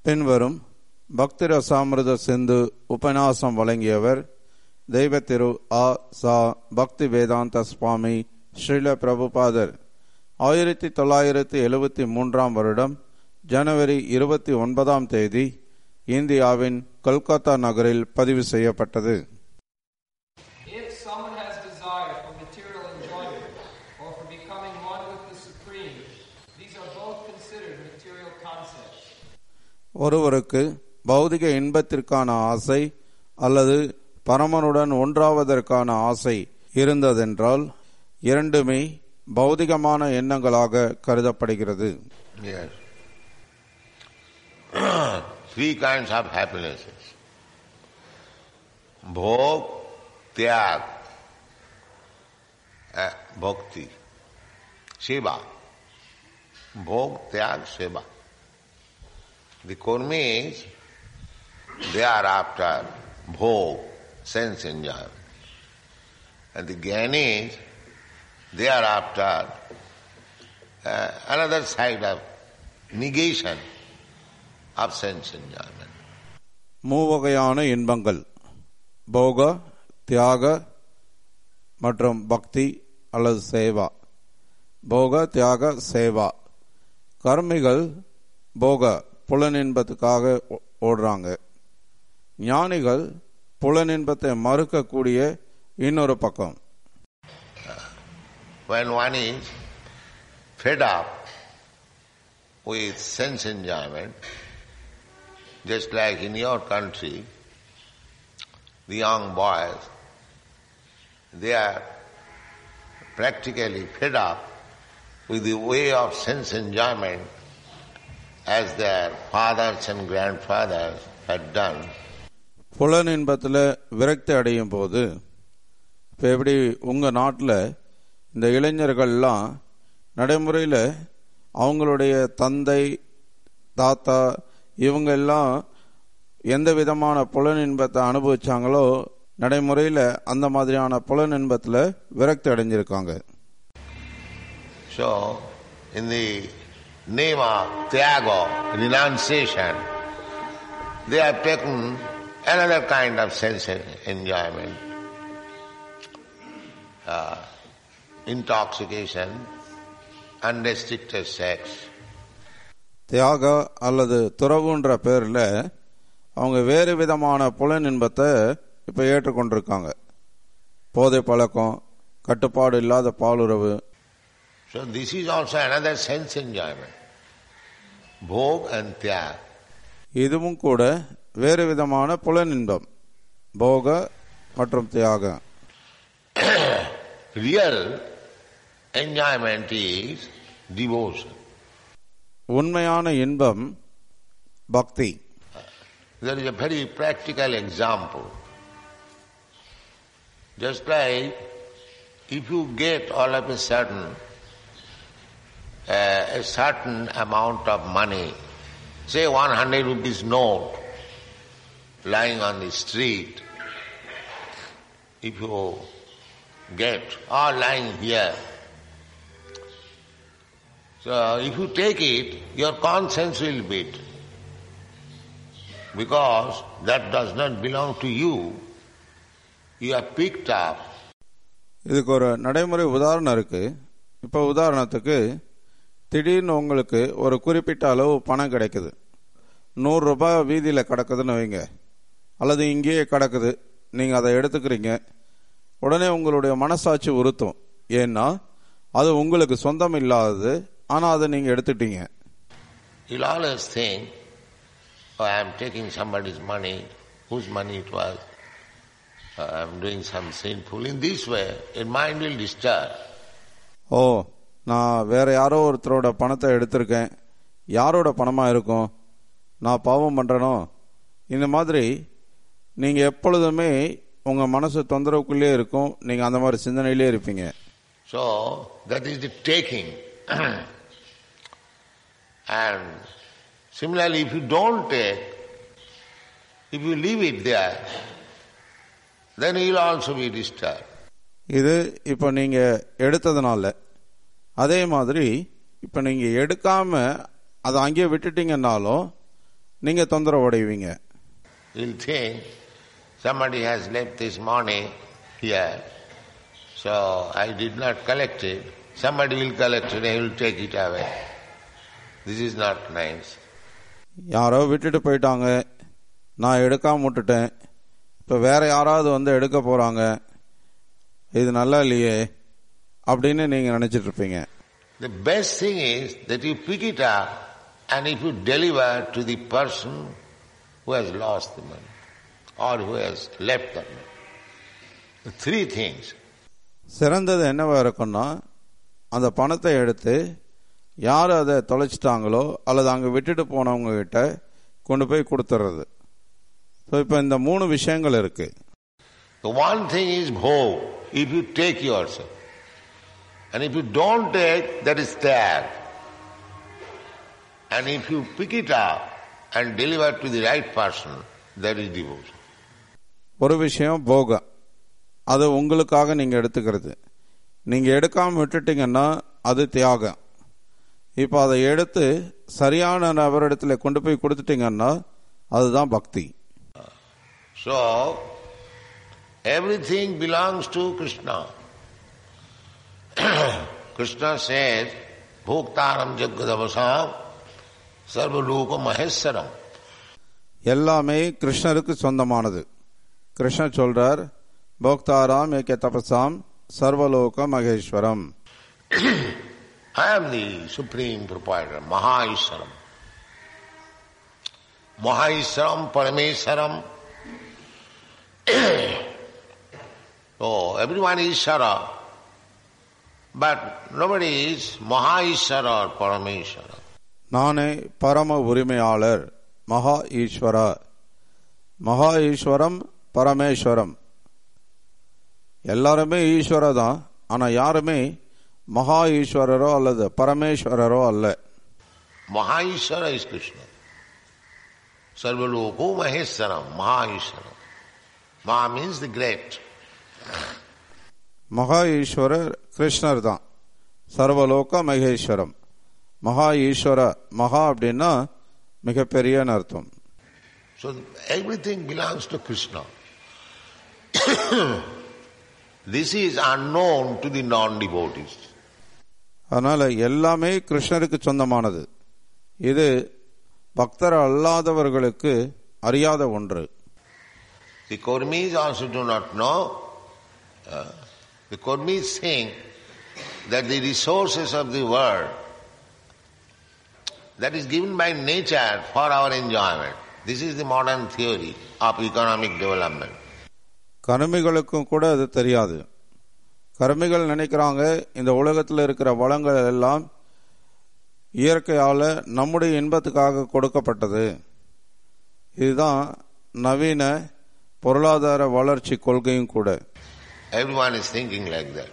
பின்வரும் பக்தி ரசாமிருத சிந்து உபன்யாசம் வழங்கியவர் தெய்வ திரு ஆ சா பக்தி வேதாந்த சுவாமி ஸ்ரீல பிரபுபாதர் ஆயிரத்தி தொள்ளாயிரத்தி எழுபத்தி மூன்றாம் வருடம் ஜனவரி இருபத்தி ஒன்பதாம் தேதி இந்தியாவின் கொல்கத்தா நகரில் பதிவு செய்யப்பட்டது If someone has desire for material enjoyment or for becoming one with the Supreme, these are both considered material concepts. ஒருவருக்கு பௌதிக இன்பத்திற்கான ஆசை அல்லது பரமனுடன் ஒன்றாவதற்கான ஆசை இருந்ததென்றால் இரண்டுமே பௌதிகமான எண்ணங்களாக கருதப்படுகிறது Yes. Three kinds of happinesses. Bhog, Tyag, uh, Bhakti, Shiva. Bhog, Tyag, Shiva. The Kurmis, they are after Bhog, sense enjoyment. And the Gyanis, they are after uh, another side of negation of sense enjoyment. மூவகையான இன்பங்கள் போக தியாக மற்றும் பக்தி அல்லது சேவா போக தியாக சேவா கர்மிகள் போக புலனின்பத்துக்காக ஓ- ஓடுறாங்க ஞானிகள் புலனின்பத்தை மறுக்கக்கூடிய இன்னொரு பக்கம் When one is fed up with sense enjoyment, just like in your country, the young boys, they are practically fed up with the way of sense enjoyment as their fathers and grandfathers had done. புலன் இன்பத்தில் விரக்தி அடையும் போது இப்போ எப்படி உங்கள் நாட்டில் இந்த இளைஞர்கள்லாம் நடைமுறையில் அவங்களுடைய தந்தை தாத்தா இவங்க எல்லாம் எந்த விதமான புலன் இன்பத்தை அனுபவிச்சாங்களோ நடைமுறையில் அந்த மாதிரியான புலன் இன்பத்தில் விரக்தி அடைஞ்சிருக்காங்க So, in the name of Tyaga, renunciation, they have taken another kind of sense enjoyment, uh, intoxication, unrestricted sex. தியாக அல்லது துறவுன்ற பேரில் அவங்க வேறு விதமான புலன் இன்பத்தை இப்போ ஏற்றுக்கொண்டிருக்காங்க போதை பழக்கம் கட்டுப்பாடு இல்லாத பாலுறவு So, this is also another sense enjoyment. Bhog and Tyag. இதுவும் கூட வேறு விதமான புலன் இன்பம் போக மற்றும் தியாகம் Real enjoyment is devotion. உண்மையான இன்பம் பக்தி There is a very practical example. Just like if you get all of a sudden uh, a certain amount of money, say 100 rupees note lying on the street, if you get or lying here, so if you take it, your conscience will beat because that does not belong to you. You are picked up. இதுக்கு ஒரு நடைமுறை உதாரணம் இருக்கு இப்போ உதாரணத்துக்கு திடீர்னு உங்களுக்கு ஒரு குறிப்பிட்ட அளவு பணம் கிடைக்குது நூறு ரூபாய் வீதியில் கிடக்குதுன்னு வைங்க அல்லது இங்கேயே கிடக்குது நீங்கள் அதை எடுத்துக்கிறீங்க உடனே உங்களுடைய மனசாட்சி உறுத்தும் ஏன்னா அது உங்களுக்கு சொந்தம் இல்லாதது ஆனால் அதை நீங்கள் எடுத்துட்டீங்க You'll always think, oh, I am taking somebody's money, whose money it was, uh, I am doing some sinful. In this way, your mind will disturb. ஓ நான் வேற யாரோ ஒருத்தரோட பணத்தை எடுத்திருக்கேன் யாரோட பணமாக இருக்கும் நான் பாவம் பண்ணுறனோ இந்த மாதிரி நீங்கள் எப்பொழுதுமே உங்கள் மனசு தொந்தரவுக்குள்ளே இருக்கும் நீங்கள் அந்த மாதிரி சிந்தனையிலே இருப்பீங்க So, that is the taking. and similarly, if you don't take, if you leave it there, then you will also be disturbed. இது இப்போ நீங்கள் எடுத்ததுனால அதே மாதிரி இப்போ நீங்கள் எடுக்காம அதை அங்கேயே விட்டுட்டீங்கன்னாலும் நீங்க தொந்தரவு அடைவீங்க He'll think somebody has left this money here, so I did not collect it. Somebody will collect it and he will take it away. This is not nice. யாரோ விட்டுட்டு போயிட்டாங்க நான் எடுக்காம விட்டுட்டேன் இப்போ வேற யாராவது வந்து எடுக்க போறாங்க இது நல்லா இல்லையே அப்படின்னு நீங்க நினைச்சிட்டு இருப்பீங்க The best thing is that you pick it up and if you deliver to the person who has lost the money or who has left the money. The three things. சிறந்தது என்னவா இருக்கும்னா அந்த பணத்தை எடுத்து யார் அதை தொலைச்சிட்டாங்களோ அல்லது அங்கே விட்டுட்டு போனவங்க கிட்ட கொண்டு போய் கொடுத்துறது ஸோ இப்போ இந்த மூணு விஷயங்கள் இருக்கு The one thing is bhog, if you take yourself. And if you don't take, that is tag. And if you pick it up and deliver to the right person, that is devotion. ஒரு விஷயம் போகம் அது உங்களுக்காக நீங்க எடுத்துக்கிறது நீங்க எடுக்காம விட்டுட்டீங்கன்னா அது தியாகம் இப்போ அதை எடுத்து சரியான நபரிடத்துல கொண்டு போய் கொடுத்துட்டீங்கன்னா அதுதான் பக்தி So, everything belongs to Krishna. Krishna says, Bhoktaram Jagadavasam Sarvaloka Maheswaram. எல்லாமே கிருஷ்ணருக்கு சொந்தமானது கிருஷ்ணர் சொல்றார் போக்தாராம் ஏகே தபசாம் சர்வலோக மகேஸ்வரம் I am the supreme proprietor, Mahaishwaram. Mahaishwaram, Parameswaram. oh, everyone is Ishvara, but nobody is Mahaishvara or Parameshwara. நானே பரம உரிமையாளர் மகா ஈஸ்வரா மகா ஈஸ்வரம் பரமேஸ்வரம் எல்லாருமே ஈஸ்வர தான் ஆனா யாருமே மகா ஈஸ்வரரோ அல்லது பரமேஸ்வரரோ அல்ல Mahaishvara is Krishna. Sarvaloko Maheshwaram, Mahaishwaram. Maha means the great. மகா ஈஸ்வரர் கிருஷ்ணர் தான் சர்வலோக மகேஸ்வரம் மகா ஈஸ்வர மகா அப்படின்னா மிகப்பெரியன்னு அர்த்தம் So everything belongs to Krishna. this is unknown to the non-devotees. அதனால எல்லாமே கிருஷ்ணருக்கு சொந்தமானது இது பக்தர் அல்லாதவர்களுக்கு அறியாத ஒன்று The Kurmis also do not know. Uh, the Kurmis think that the resources of the world that is given by nature for our enjoyment. This is the modern theory of economic development. கருமிகளுக்கும் கூட அது தெரியாது கருமிகள் நினைக்கிறாங்க இந்த உலகத்தில் இருக்கிற வளங்கள் எல்லாம் இயற்கையால நம்முடைய இன்பத்துக்காக கொடுக்கப்பட்டது இதுதான் நவீன பொருளாதார வளர்ச்சி கொள்கையும் கூட Everyone is thinking like that.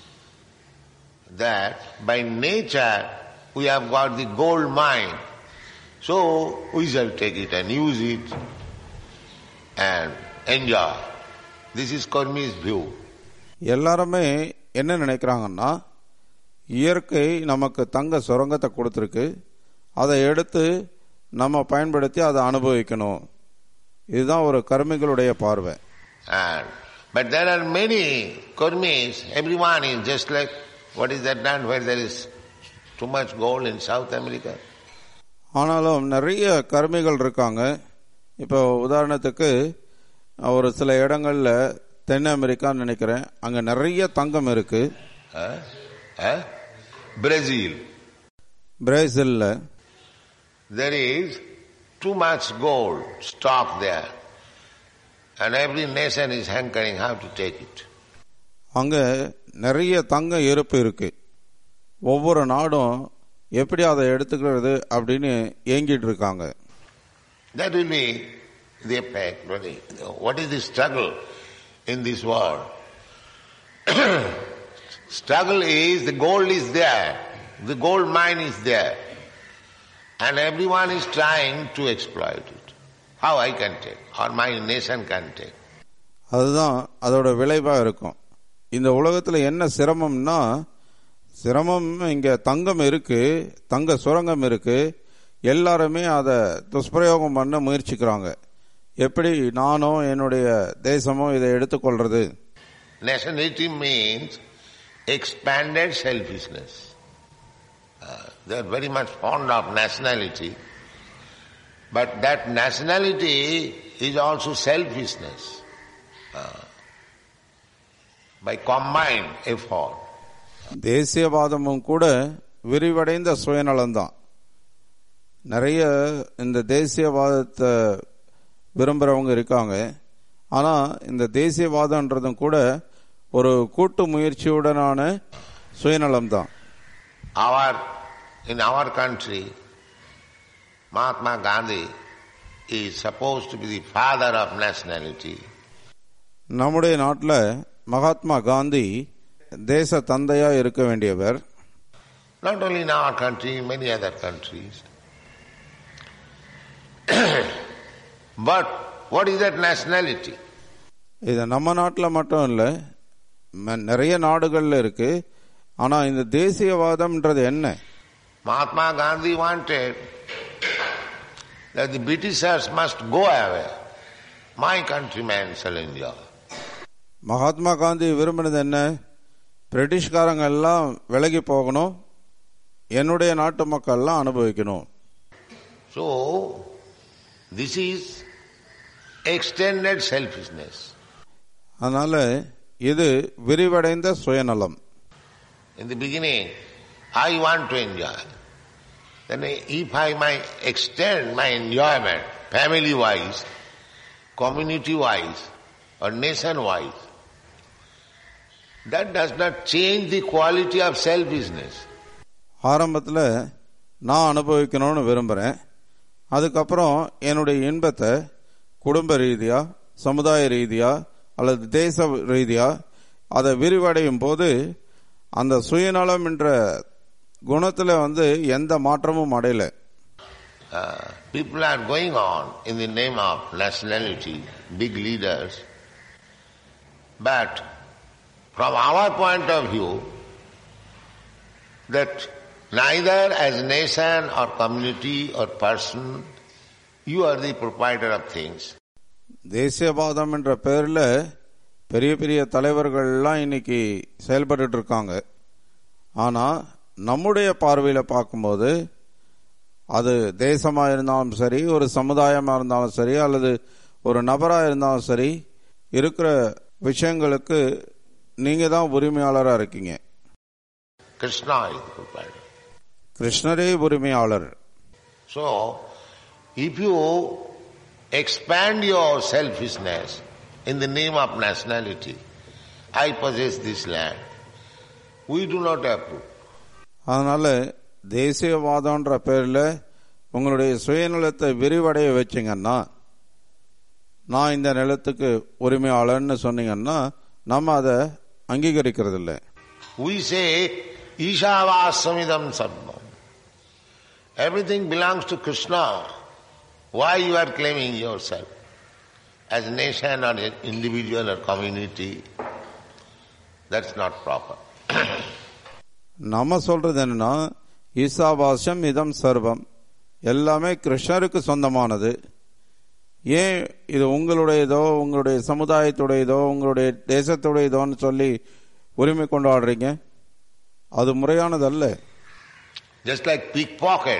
That by nature we have got the gold mine. So we shall take it and use it and enjoy. This is Karmi's view. எல்லாருமே என்ன நினைக்கிறாங்கன்னா இயற்கை நமக்கு தங்க சுரங்கத்தை கொடுத்துருக்கு அதை எடுத்து நம்ம பயன்படுத்தி அதை அனுபவிக்கணும் இதுதான் ஒரு கருமிகளுடைய பார்வை And but there are many Karmis, everyone is just like what is that land where there is too much gold in South America? ஆனாலும் நிறைய கருமிகள் இருக்காங்க இப்போ உதாரணத்துக்கு ஒரு சில இடங்கள்ல தென் அமெரிக்கான்னு நினைக்கிறேன் அங்க நிறைய தங்கம் இருக்கு Huh? Huh? Brazil. பிரேசில்ல There is too much gold stock there. And every nation is hankering how to take it. அங்க நிறைய தங்க இருப்பு இருக்கு ஒவ்வொரு நாடும் எப்படி அதை எடுத்துக்கிறது அப்படின்னு ஏங்கிட்டு இருக்காங்க That will be the effect. Really. What is the struggle in this world? struggle is the gold is there, the gold mine is there, and everyone is trying to exploit it. How I can take, or my nation can take. அதுதான் அதோட விளைவா இருக்கும் இந்த உலகத்துல என்ன சிரமம்னா சிரமம் இங்க தங்கம் இருக்கு தங்க சுரங்கம் இருக்கு எல்லாருமே அதை துஷ்பிரயோகம் பண்ண முயற்சிக்கிறாங்க எப்படி நானும் என்னுடைய தேசமும் இதை எடுத்துக்கொள்றது Nationality means expanded selfishness. Uh, they are very much fond of nationality, but that nationality is also selfishness. Uh, by combined effort. தேசியவாதமும் கூட விரிவடைந்த சுயநலம்தான் நிறைய இந்த தேசியவாதத்தை விரும்புகிறவங்க இருக்காங்க ஆனால் இந்த தேசியவாதன்றதும் கூட ஒரு கூட்டு முயற்சியுடனான சுயநலம்தான் Our, in our country, Mahatma Gandhi is supposed to be the father of nationality. நம்முடைய நாட்டில் மகாத்மா காந்தி தேச தந்தையா இருக்க வேண்டியவர் Not only in our country, in many other countries. but what is that nationality? இது நம்ம நாட்டில் மட்டும் இல்லை நிறைய நாடுகளில் இருக்கு ஆனால் இந்த தேசியவாதம்ன்றது என்ன Mahatma Gandhi wanted that the Britishers must go away. My countrymen shall enjoy. Mahatma Gandhi விரும்பினது என்ன பிரிட்டிஷ்காரங்க எல்லாம் விலகி போகணும் என்னுடைய நாட்டு மக்கள்லாம் அனுபவிக்கணும் So, this is extended selfishness. அதனால இது விரிவடைந்த சுயநலம் In the beginning, I want to enjoy. Then if I might extend my enjoyment family-wise, community-wise, or nation-wise, that does not change the quality of selfishness. ஆரம்பத்தில் நான் அனுபவிக்கணும்னு விரும்புகிறேன் அதுக்கப்புறம் என்னுடைய இன்பத்தை குடும்ப ரீதியா சமுதாய ரீதியா அல்லது தேச ரீதியா அதை விரிவடையும் போது அந்த சுயநலம் என்ற குணத்தில் வந்து எந்த மாற்றமும் அடையல Uh, people are going on in the name of nationality, big leaders, but from our point of view, that neither as nation or community or person, you are the proprietor of things. தேசியவாதம் என்ற பெயரில் பெரிய பெரிய தலைவர்கள்லாம் இன்னைக்கு செயல்பட்டு இருக்காங்க ஆனால் நம்முடைய பார்வையில் பார்க்கும்போது அது தேசமாக இருந்தாலும் சரி ஒரு சமுதாயமாக இருந்தாலும் சரி அல்லது ஒரு நபராக இருந்தாலும் சரி இருக்கிற விஷயங்களுக்கு நீங்கள் தான் உரிமையாளராக இருக்கீங்க Krishna is the proprietor. கிருஷ்ணரே உரிமையாளர் So, if you expand your selfishness in the name of nationality, I possess this land, we do not approve. அதனால தேசியவாதம்ன்ற பேரில் உங்களுடைய சுயநலத்தை விரிவடைய வச்சிங்கன்னா நான் இந்த நிலத்துக்கு உரிமையாளர்னு சொன்னீங்கன்னா நம்ம அதை அங்கீகரிக்கிறது இல்லை We say, Ishavassamidam sarvam. Everything belongs to Krishna. Why you are claiming yourself? As nation or individual or community, that's not proper. நம்ம சொல்றது என்னன்னா ஈசாவாசம் இதம் சர்வம் எல்லாமே கிருஷ்ணருக்கு சொந்தமானது ஏன் இது உங்களுடையதோ உங்களுடைய சமுதாயத்துடையதோ உங்களுடைய தேசத்துடையதோன்னு சொல்லி உரிமை கொண்டாடுறீங்க அது முறையானதல்ல Just like pickpocket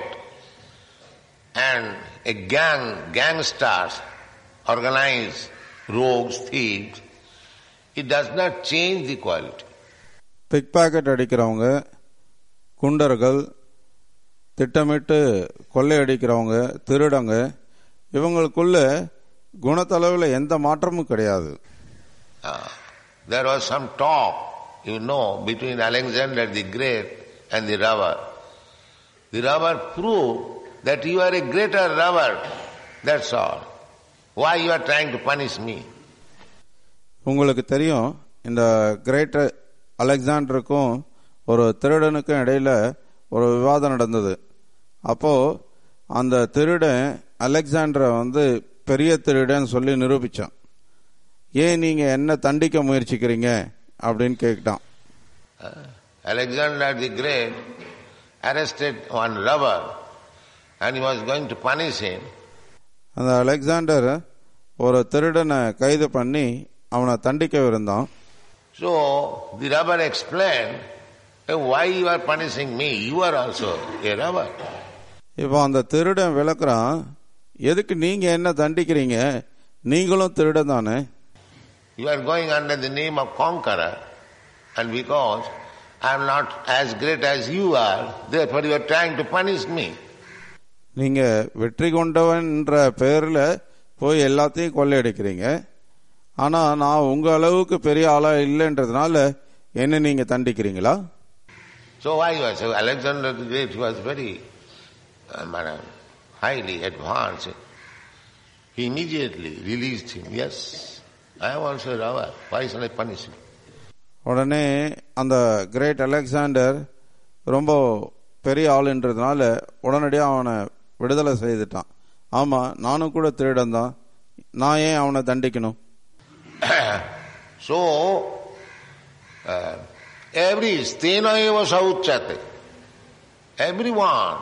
and a gang, gangsters organize rogues, thieves, it does not change the quality. Pick pocket அடிக்கிறவங்க குண்டர்கள் திட்டமிட்டு கொள்ளையடிக்கிறவங்க திருடங்க இவங்களுக்குள்ள குணத்தளவில் எந்த மாற்றமும் கிடையாது Uh, there was some talk, you know, between Alexander the Great and the robber. The robber proved that you are a greater robber. That's all. Why you are trying to punish me? உங்களுக்கு தெரியும் இந்த great அலெக்சாண்டருக்கும் ஒரு திருடனுக்கும் இடையில ஒரு விவாதம் நடந்தது அப்போ அந்த திருடன் அலெக்சாண்டரை வந்து பெரிய திருடன் சொல்லி நிரூபிச்சான் ஏன் நீங்க என்ன தண்டிக்க முயற்சிக்கிறீங்க அப்படின்னு கேட்டான் Uh, Alexander the Great arrested one robber and he was going to punish him. அந்த அலெக்சாண்டர் ஒரு திருடனை கைது பண்ணி அவனை தண்டிக்கவிருந்தான் So the robber explained, "Hey, why you are punishing me? You are also a robber. இப்போ அந்த திருடன் விளக்குறான் எதுக்கு நீங்க என்ன தண்டிக்கிறீங்க நீங்களும் திருடன் தானே You are going under the name of conqueror, and because I am not as great as you are, therefore you are trying to punish me. நீங்க வெற்றி கொண்டவன்ற பேர்ல போய் எல்லாத்தையும் கொள்ளையடிக்கிறீங்க ஆனா நான் உங்க அளவுக்கு பெரிய ஆளா இல்லைன்றதுனால என்ன நீங்க தண்டிக்கிறீங்களா So why was so Alexander the Great was very uh, madam, highly advanced. He immediately released him. Yes, I am also a robber. Why shall I punish you? உடனே அந்த கிரேட் அலெக்சாண்டர் ரொம்ப பெரிய ஆளுன்றதுனால உடனடியாக அவனை விடுதலை செய்துட்டான் ஆமா நானும் கூட திருடன் தான் நான் ஏன் அவனை தண்டிக்கணும் So, uh, every stena eva sauchate, everyone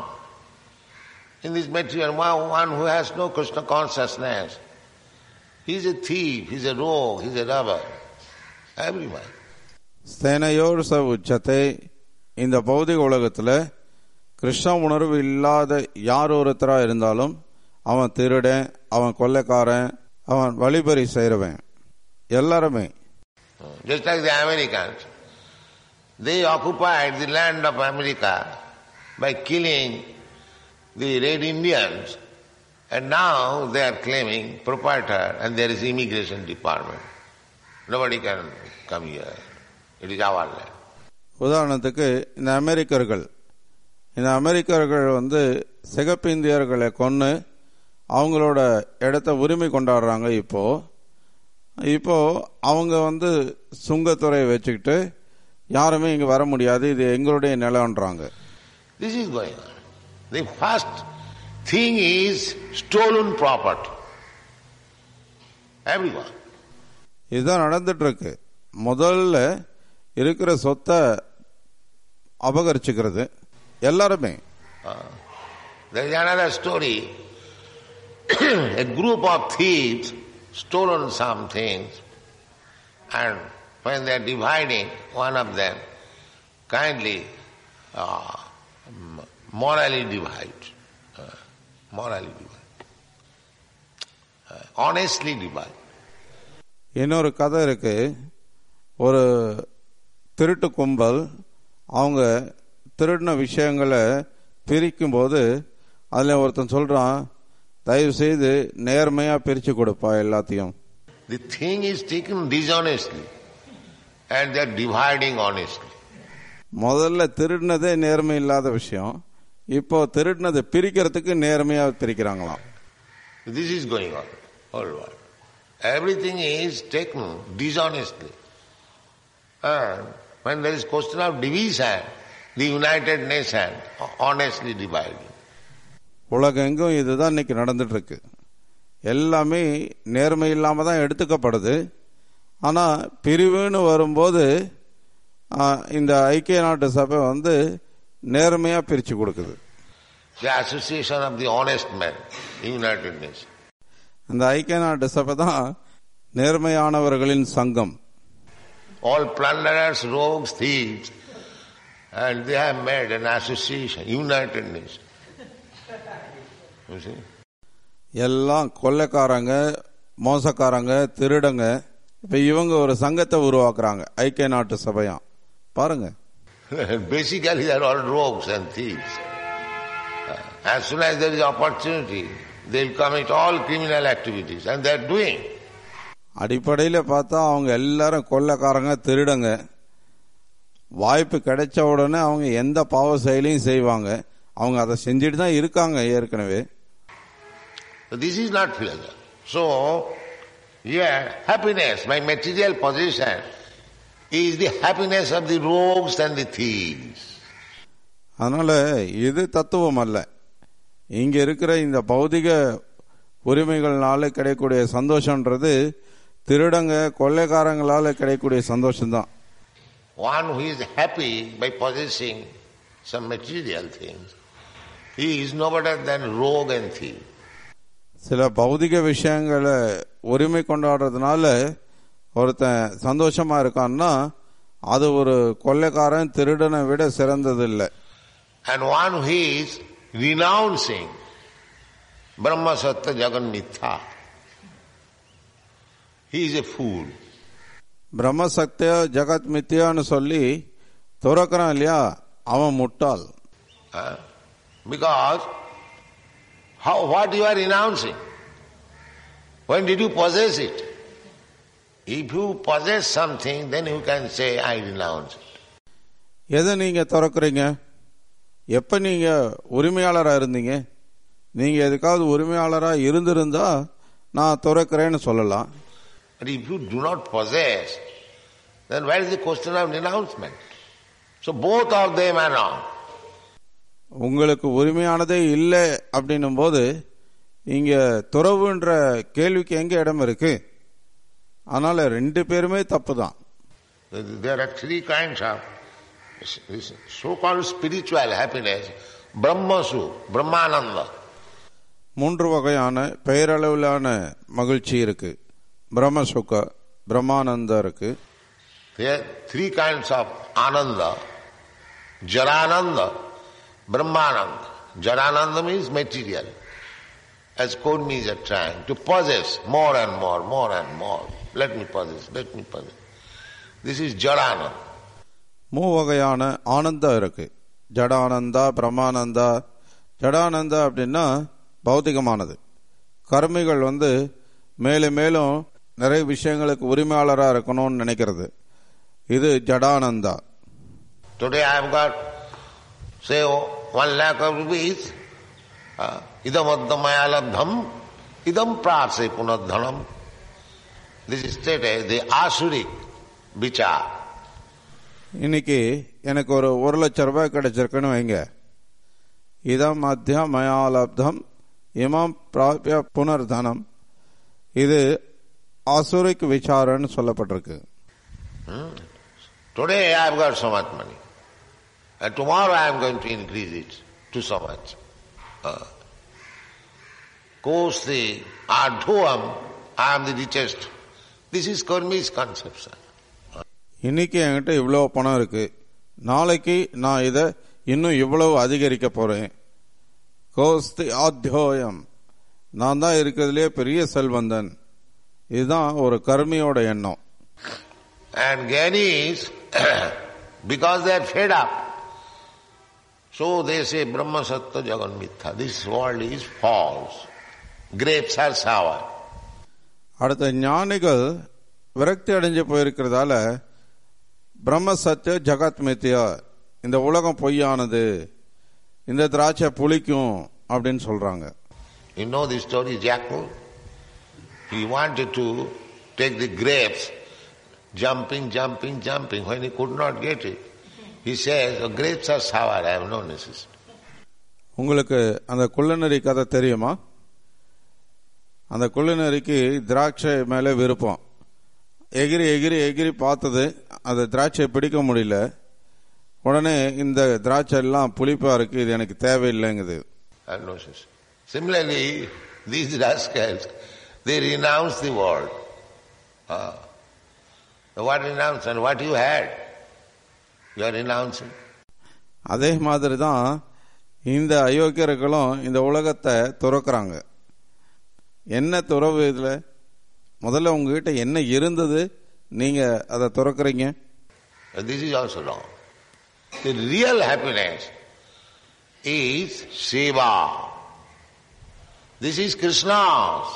in this material, one one who has no Krishna consciousness, he's a thief, he's a rogue, he's a robber. Everyone. சேனையோர் ச உச்சத்தை இந்த பௌதிக உலகத்துல கிருஷ்ண உணர்வு இல்லாத யார் ஒருத்தரா இருந்தாலும் அவன் திருடன் அவன் கொள்ளைக்காரன் அவன் வழிபறி செய்றவன் எல்லாருமே Just like the Americans, they occupied the land of America by killing the Red Indians, and now they are claiming proprietor, and there is immigration department. Nobody can come here. It is our land. உதாரணத்துக்கு இந்த அமெரிக்கர்கள் இந்த அமெரிக்கர்கள் வந்து சிகப்பு இந்தியர்களை கொன்று அவங்களோட இடத்த உரிமை கொண்டாடுறாங்க இப்போ இப்போ அவங்க வந்து சுங்கத்துறை வச்சுக்கிட்டு யாருமே இங்க வர முடியாது இது எங்களுடைய நிலம்ன்றாங்க This is going on. The first thing is stolen property. Everyone. இதுதான் நடந்துட்டு இருக்கு முதல்ல இருக்கிற சொத்தை அபகரிச்சுக்கிறது எல்லாருமே There is another story. a group of thieves stolen some things and when they are dividing, one of them kindly uh, m- morally divide. Uh, morally divide. Uh, honestly divide. இன்னொரு கதை இருக்கு ஒரு திருட்டு கும்பல் அவங்க திருடின விஷயங்களை பிரிக்கும் போது அதுல ஒருத்தன் சொல்றான் தயவு செய்து நேர்மையா பிரிச்சு கொடுப்பா எல்லாத்தையும் The thing is taken dishonestly and they are dividing honestly. முதல்ல திருடினதே நேர்மை இல்லாத விஷயம் இப்போ திருடினதை பிரிக்கிறதுக்கு நேர்மையா பிரிக்கிறாங்களாம் This is going on all world. Everything is taken dishonestly. And when there is question of division, the United Nations honestly dividing. உலகெங்கும் இதுதான் இன்னைக்கு நடந்துட்டு இருக்கு எல்லாமே நேர்மை இல்லாம தான் எடுத்துக்கப்படுது ஆனா பிரிவுன்னு வரும்போது ஆ, இந்த ஐக்கிய நாட்டு சபை வந்து நேர்மையா பிரிச்சு கொடுக்குது The association of the honest men, United Nations. இந்த ஐக்கிய நாட்டு சபை தான் நேர்மையானவர்களின் சங்கம் All plunderers, rogues, thieves, and they have made an association, United Nations. You see? எல்லாம் கொள்ளைக்காரங்க மோசக்காரங்க திருடங்க இப்ப இவங்க ஒரு சங்கத்தை உருவாக்குறாங்க ஐக்கிய நாட்டு சபையா பாருங்க Basically, they are all rogues and thieves. Uh, As soon as there is opportunity, they'll commit all criminal activities, and they are doing. அடிப்படையில பார்த்தா அவங்க எல்லாரும் கொள்ளைக்காரங்க திருடங்க வாய்ப்பு கிடைச்ச உடனே அவங்க எந்த பாவ செயலையும் செய்வாங்க அவங்க அதை செஞ்சுட்டு தான் இருக்காங்க ஏற்கனவே So this is not pleasure. So, yeah, happiness, my material possession, is the happiness of the rogues and the thieves. அதனால இது தத்துவம் அல்ல இங்க இருக்கிற இந்த பௌதிக உரிமைகள்னால கிடைக்கக்கூடிய சந்தோஷம்ன்றது திருடங்க கொள்ளைக்காரங்களால கிடைக்கக்கூடிய சந்தோஷம்தான் One who is happy by possessing some material things He is no better than rogue and thief. சில பௌதிக விஷயங்களை உரிமை கொண்டாடுறதுனால ஒருத்தன் சந்தோஷமா இருக்கான்னா அது ஒரு கொள்ளைக்காரன் திருடனை விட சிறந்தது இல்லை And one who is renouncing Brahma Satya Jagan Mithya, he is a fool. பிரம்ம சக்திய ஜகத் மித்தியான்னு சொல்லி துறக்கிறான் இல்லையா அவன் முட்டாள் Huh? Because how, what you are renouncing? When did you possess it? If you possess something, then you can say, I renounce it. எதை நீங்க திறக்கிறீங்க எப்ப நீங்க உரிமையாளரா இருந்தீங்க நீங்க எதுக்காவது உரிமையாளரா இருந்திருந்தா நான் துறக்கிறேன்னு சொல்லலாம் But if you do not possess, then where is the question of renouncement? So both of them are wrong. உங்களுக்கு உரிமையானதே இல்லை அப்படின்னும் போது இங்க துறவுன்ற கேள்விக்கு எங்க இடம் இருக்கு அதனால ரெண்டு பேருமே தப்பு தான் There are three kinds of so-called spiritual happiness. Brahmasu, Brahmananda. மூன்று வகையான பெயரளவிலான மகிழ்ச்சி இருக்கு பிரம்ம சுக பிரம்மானந்தம் இருக்கு There are three kinds of ananda. Jarananda, Brahmananda. Jarananda means material. As Kurmis are trying to possess more and more, more and more. Let me possess, let me possess. This is Jarananda. மூவகையான ஆனந்தம் இருக்கு ஜடானந்தா பிரம்மானந்தா ஜடானந்தா அப்படின்னா பௌதிகமானது கர்மிகள் வந்து மேலும் மேலும் நிறைய விஷயங்களுக்கு உரிமையாளராக இருக்கணும்னு நினைக்கிறது இது ஜடானந்தா Today I have got, say, oh, one lakh of rupees. Uh, idam addamaya labdham, idam prase punadhanam. This is stated, the asuric vichar. இன்னைக்கு எனக்கு ஒரு ஒரு லட்சம் ரூபாய் கிடைச்சிருக்குன்னு வைங்க இதம் மத்திய மயாலப்தம் இமாம் பிராபிய புனர்தனம் இது ஆசுரிக் விசாரன்னு சொல்லப்பட்டிருக்கு Today I have got so much money. And tomorrow I am going to increase it to so much. Uh, Kosti, Adhuam, I am the richest. This is Karmi's conception. இன்னைக்கு என்கிட்ட இவ்வளவு பணம் இருக்கு நாளைக்கு நான் இதை இன்னும் இவ்வளவு அதிகரிக்க போறேன் கோஸ்தி ஆத்தியோயம் நான் தான் இருக்கிறதுலே பெரிய செல்வந்தன் இதுதான் ஒரு கர்மியோட எண்ணம் And Gyanis, because they are fed up, so they say Brahma Sattva Jagan Mithya. This world is false. Grapes are sour. அடுத்த ஞானிகள் விரக்தி அடைஞ்சு போயிருக்கிறதால பிரம்ம சத்திய ஜகத் மித்யா இந்த உலகம் பொய்யானது இந்த திராட்சை புளிக்கும் அப்படின்னு சொல்றாங்க You know the story, Jackal? He wanted to take the grapes, jumping, jumping, jumping. When he could not get it, he says, the grapes are sour, I have no necessity. உங்களுக்கு அந்த குள்ளநரி கதை தெரியுமா அந்த குள்ளநரிக்கு திராட்சை மேலே விருப்பம் எகிரி எகிரி எகிரி பார்த்தது அந்த திராட்சை பிடிக்க முடியல உடனே இந்த திராட்சை எல்லாம் புளிப்பா இருக்கு இது எனக்கு தேவையில்லைங்குது I have no necessity. Similarly, these rascals, they renounce the world. Ah. what renounce and what you had? You are renouncing. அதே மாதிரி தான் இந்த அயோக்கியர்களும் இந்த உலகத்தை துறக்கிறாங்க என்ன துறவு இதுல முதல்ல உங்ககிட்ட என்ன இருந்தது நீங்க அதை துறக்கிறீங்க And this is also wrong. The real happiness is Seva. This is Krishna's.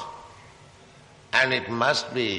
And it must be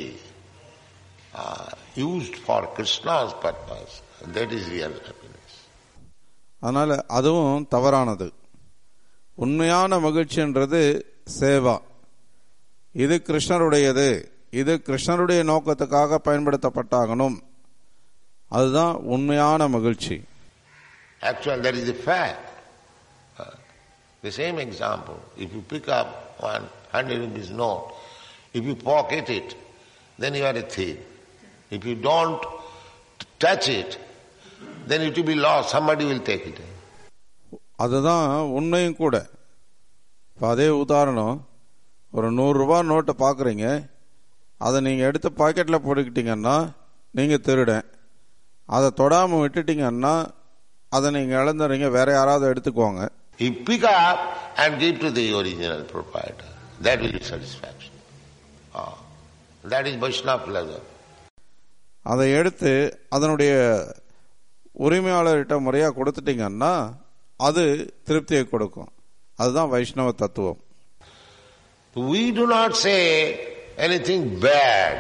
uh, used for Krishna's purpose. And that is real happiness. அதனால அதுவும் தவறானது உண்மையான மகிழ்ச்சின்றது சேவா இது கிருஷ்ணருடையது இது கிருஷ்ணருடைய நோக்கத்துக்காக பயன்படுத்தப்பட்டாகணும் அதுதான் உண்மையான மகிழ்ச்சி Actually, that is a fact. Uh, the same example, if you pick up one hundred rupees note, if you pocket it, then you are a thief. If you don't t- touch it, then it will be lost. Somebody will take it. அதுதான் உண்மையும் கூட இப்போ அதே உதாரணம் ஒரு நூறுரூவா நோட்டை பார்க்குறீங்க அதை நீங்கள் எடுத்து பாக்கெட்டில் போட்டுக்கிட்டீங்கன்னா நீங்கள் திருடன் அதை தொடாமல் விட்டுட்டீங்கன்னா அதை நீங்கள் இழந்துறீங்க வேற யாராவது எடுத்துக்குவாங்க You pick up and give to the original proprietor. That will be satisfaction. Ah, that is Vaishnava pleasure. அதை எடுத்து அதனுடைய உரிமையாளர்கிட்ட முறையாக கொடுத்துட்டீங்கன்னா அது திருப்தியை கொடுக்கும் அதுதான் வைஷ்ணவ தத்துவம் We do not say anything bad.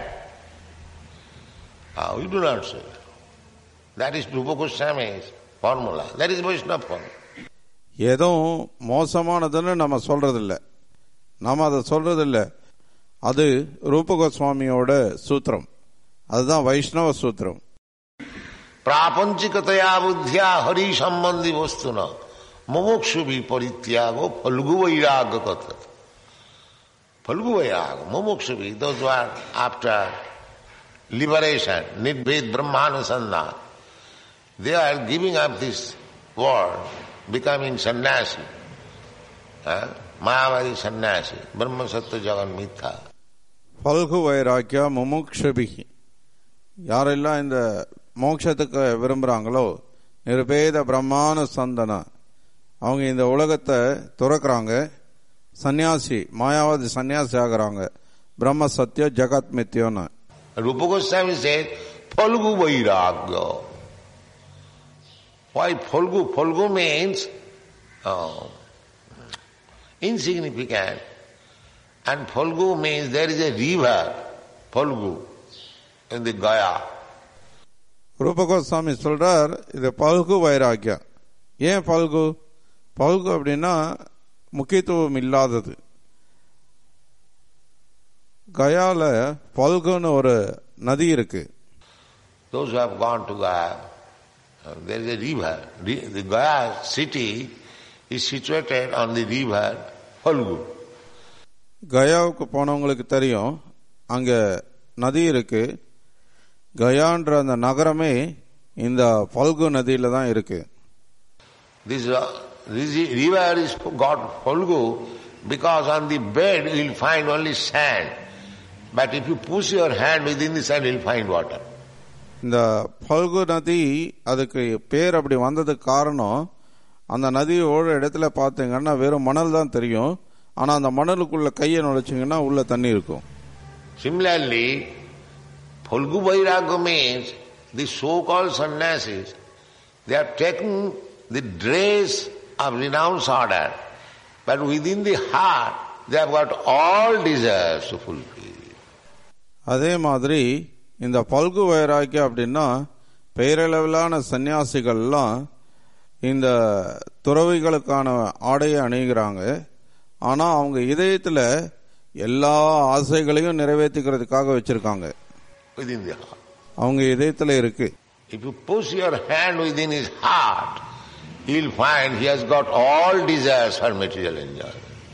Ah, we do not say. That is Rupa Goswami's formula. That is Vaishnava formula. எதுவும் மோசமானதுன்னு நம்ம சொல்றதில்ல நம்ம அதை சொல்றதில்ல அது ரூப கோஸ்வாமியோட சூத்திரம் அதுதான் வைஷ்ணவ சூத்திரம் प्रापंचिकतया बुद्धिया हरि संबंधी वस्तु न मुमुक्षु भी परित्यागो फल्गु वैराग्य कथत फल्गु वैराग मुमुक्षु भी those are after liberation, nidbed brahmanusandhan. They are giving up this world, becoming sannyasi. Huh? Mayavadi sannyasi, Brahma Satya Jagan Mitha. பல்கு வைராக்கியா முமுக்ஷபிகி யாரெல்லாம் இந்த மோட்சத்துக்கு விரும்புகிறாங்களோ நிருபேத பிரம்மானு சந்தன அவங்க இந்த உலகத்தை துறக்கிறாங்க சந்நியாசி மாயாவாதி சந்நியாசி ஆகுறாங்க பிரம்ம சத்ய ஜகத் மித்யோன்னு Rupa Goswami said, Phalgu Vairagya. Why Phalgu? Phalgu means uh, insignificant. And Phalgu means there is a river, Phalgu, in the Gaya. Rupa Goswami சொல்றார் இது பல்கு வைராக்கியா ஏன் பல்கு பல்கு அப்படின்னா முக்கியத்துவம் இல்லாதது கயால பல்குன்னு ஒரு நதி இருக்கு Those who have gone to Gaya, uh, there is a river. Re- The Gaya city is situated on the river Phalgu. கயாவுக்கு போனவங்களுக்கு தெரியும் அங்க நதி இருக்கு கயான்ற அந்த நகரமே இந்த பல்கு நதியில தான் இருக்கு This, uh, this river is got Phalgu because on the bed you will find only sand. But if you push your hand within the sand, you will find water. இந்த பல்கு நதி அதுக்கு பேர் அப்படி வந்ததுக்கு காரணம் அந்த நதி ஓட இடத்துல பார்த்தீங்கன்னா வெறும் மணல் தான் தெரியும் ஆனா அந்த மணலுக்குள்ள கையை நுழைச்சிங்கன்னா உள்ள தண்ணி இருக்கும் Similarly, Phalgu Vairagya means the so-called sannyasis, they have taken the dress of renounced order, but within the heart they have got all desires to fulfill. அதே மாதிரி இந்த பல்கு வைராக்கியம் அப்படின்னா பெயரளவிலான சன்னியாசிகள்லாம் இந்த துறவிகளுக்கான ஆடையை அணிகிறாங்க ஆனா அவங்க இதயத்துல எல்லா ஆசைகளையும் நிறைவேற்றிக்கிறதுக்காக வச்சிருக்காங்க Within the heart. அவங்க இதயத்துல இருக்கு If you push your hand within his heart, he will find he has got all desires for material enjoyment.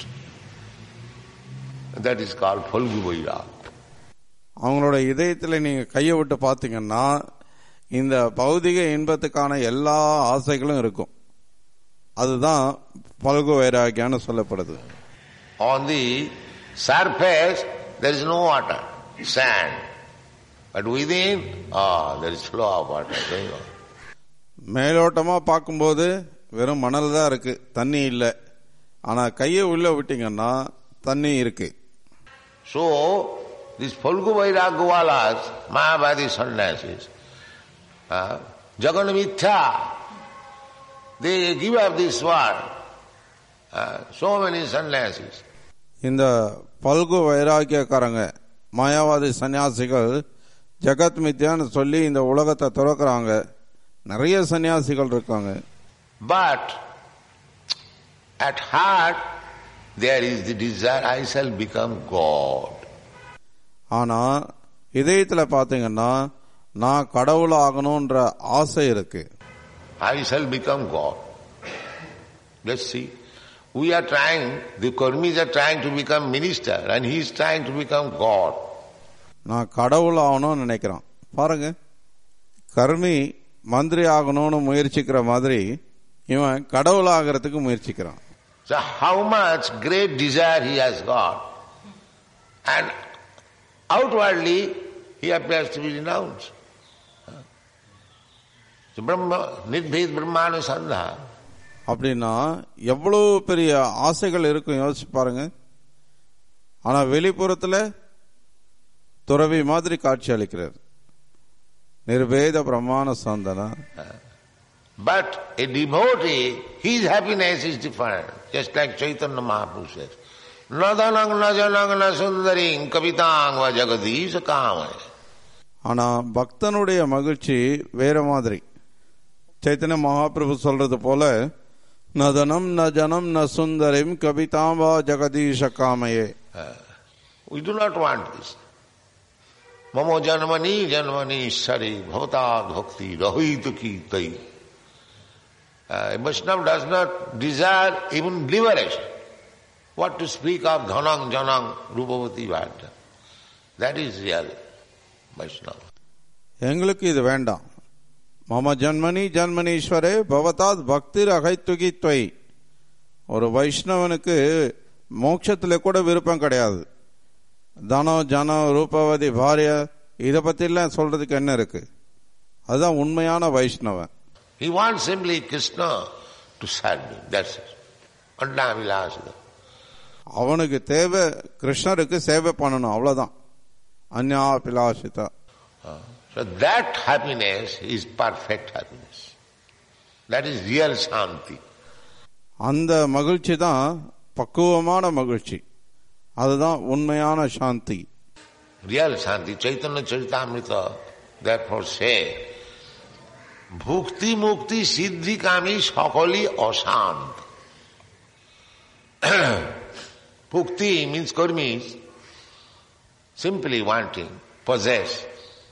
That is called Phalgu Vairag. அவங்களோட இதயத்துல நீங்க கையை விட்டு பாத்தீங்கன்னா இந்த பௌதிக இன்பத்துக்கான எல்லா ஆசைகளும் இருக்கும் அதுதான் பல்கு வைராக்கியான்னு சொல்லப்படுது On the surface, there is no water, sand. But within, ah, there is flow of water going on. மேலோட்டமா பார்க்கும்போது வெறும் மணல் தான் இருக்கு தண்ணி இல்லை ஆனா கையை உள்ள விட்டீங்கன்னா தண்ணி இருக்கு So, these Phalgu Vairagyawalas, Mayavadi sannyasis, uh, Jagannamitha, they give up this world. Uh, so many sannyasis. இந்த பல்கு வைராக்கியக்காரங்க மாயாவாதி சன்னியாசிகள் ஜெகத் மித்யான்னு சொல்லி இந்த உலகத்தை துறக்கிறாங்க நிறைய சன்னியாசிகள் இருக்காங்க But at heart, there is the desire, I shall become God. ஆனா இதயத்துல பாத்தீங்கன்னா நான் கடவுள் ஆகணும்ன்ற ஆசை இருக்கு I shall become God. Let's see. We are trying, the Karmis are trying to become minister and he is trying to become God. நான் கடவுள் ஆகணும்னு நினைக்கிறான் பாருங்க கர்மி மந்திரி ஆகணும்னு முயற்சிக்கிற மாதிரி இவன் கடவுளாகிறதுக்கு முயற்சிக்கிறான் So how much great desire he has got. And outwardly he appears to be renounced. So Brahma, Nidbhed Brahmanusandha. அப்படின்னா எவ்வளவு பெரிய ஆசைகள் இருக்கும் யோசிச்சு பாருங்க ஆனா வெளிப்புறத்துல துறவி மாதிரி காட்சி அளிக்கிறார் நிர்வேத பிரமாண Santhana But a devotee, his happiness is different. Just like Chaitanya Mahaprabhu says. Nadanang najanang na sundaring kavitang va jagadisha kamaya. ஆனா பக்தனுடைய மகிழ்ச்சி வேற மாதிரி சைத்தன்ய மகாபிரபு சொல்றது போல நதனம் ந ஜனம் ந சுந்தரிம் கவிதாம்பா Jagadish காமையே We do not want this. Mamo janmani janmani sari bhavatad bhakti rahita ki tai. Uh, a Vaishnava does not desire even liberation. What to speak of dhanang janang rupavati bhata. That is real Vaishnava. எங்களுக்கு இது வேண்டாம் மம ஜன்மனி ஜன்மனீஸ்வரே பவதாத் பக்திர் அகைத்துகி தொய் ஒரு வைஷ்ணவனுக்கு மோட்சத்துல கூட விருப்பம் கிடையாது தனம் ஜனம் ரூபவதி பாரிய இதை பத்திலாம் சொல்றதுக்கு என்ன இருக்கு அதுதான் உண்மையான வைஷ்ணவன் He wants simply Krishna to serve him. That's it. Annavilasada. அவனுக்கு தேவை கிருஷ்ணருக்கு சேவை பண்ணணும் அவ்வளவுதான் அந்யா பிலாசிதா So that happiness is perfect happiness. That is real Shanti. அந்த மகிழ்ச்சி தான் பக்குவமான மகிழ்ச்சி அதுதான் உண்மையான சாந்தி Real Shanti. Chaitanya Charitamrita therefore say, Bhukti Mukti Siddhi Kami Sakali Asant. Bhukti means karmis, simply wanting, possess.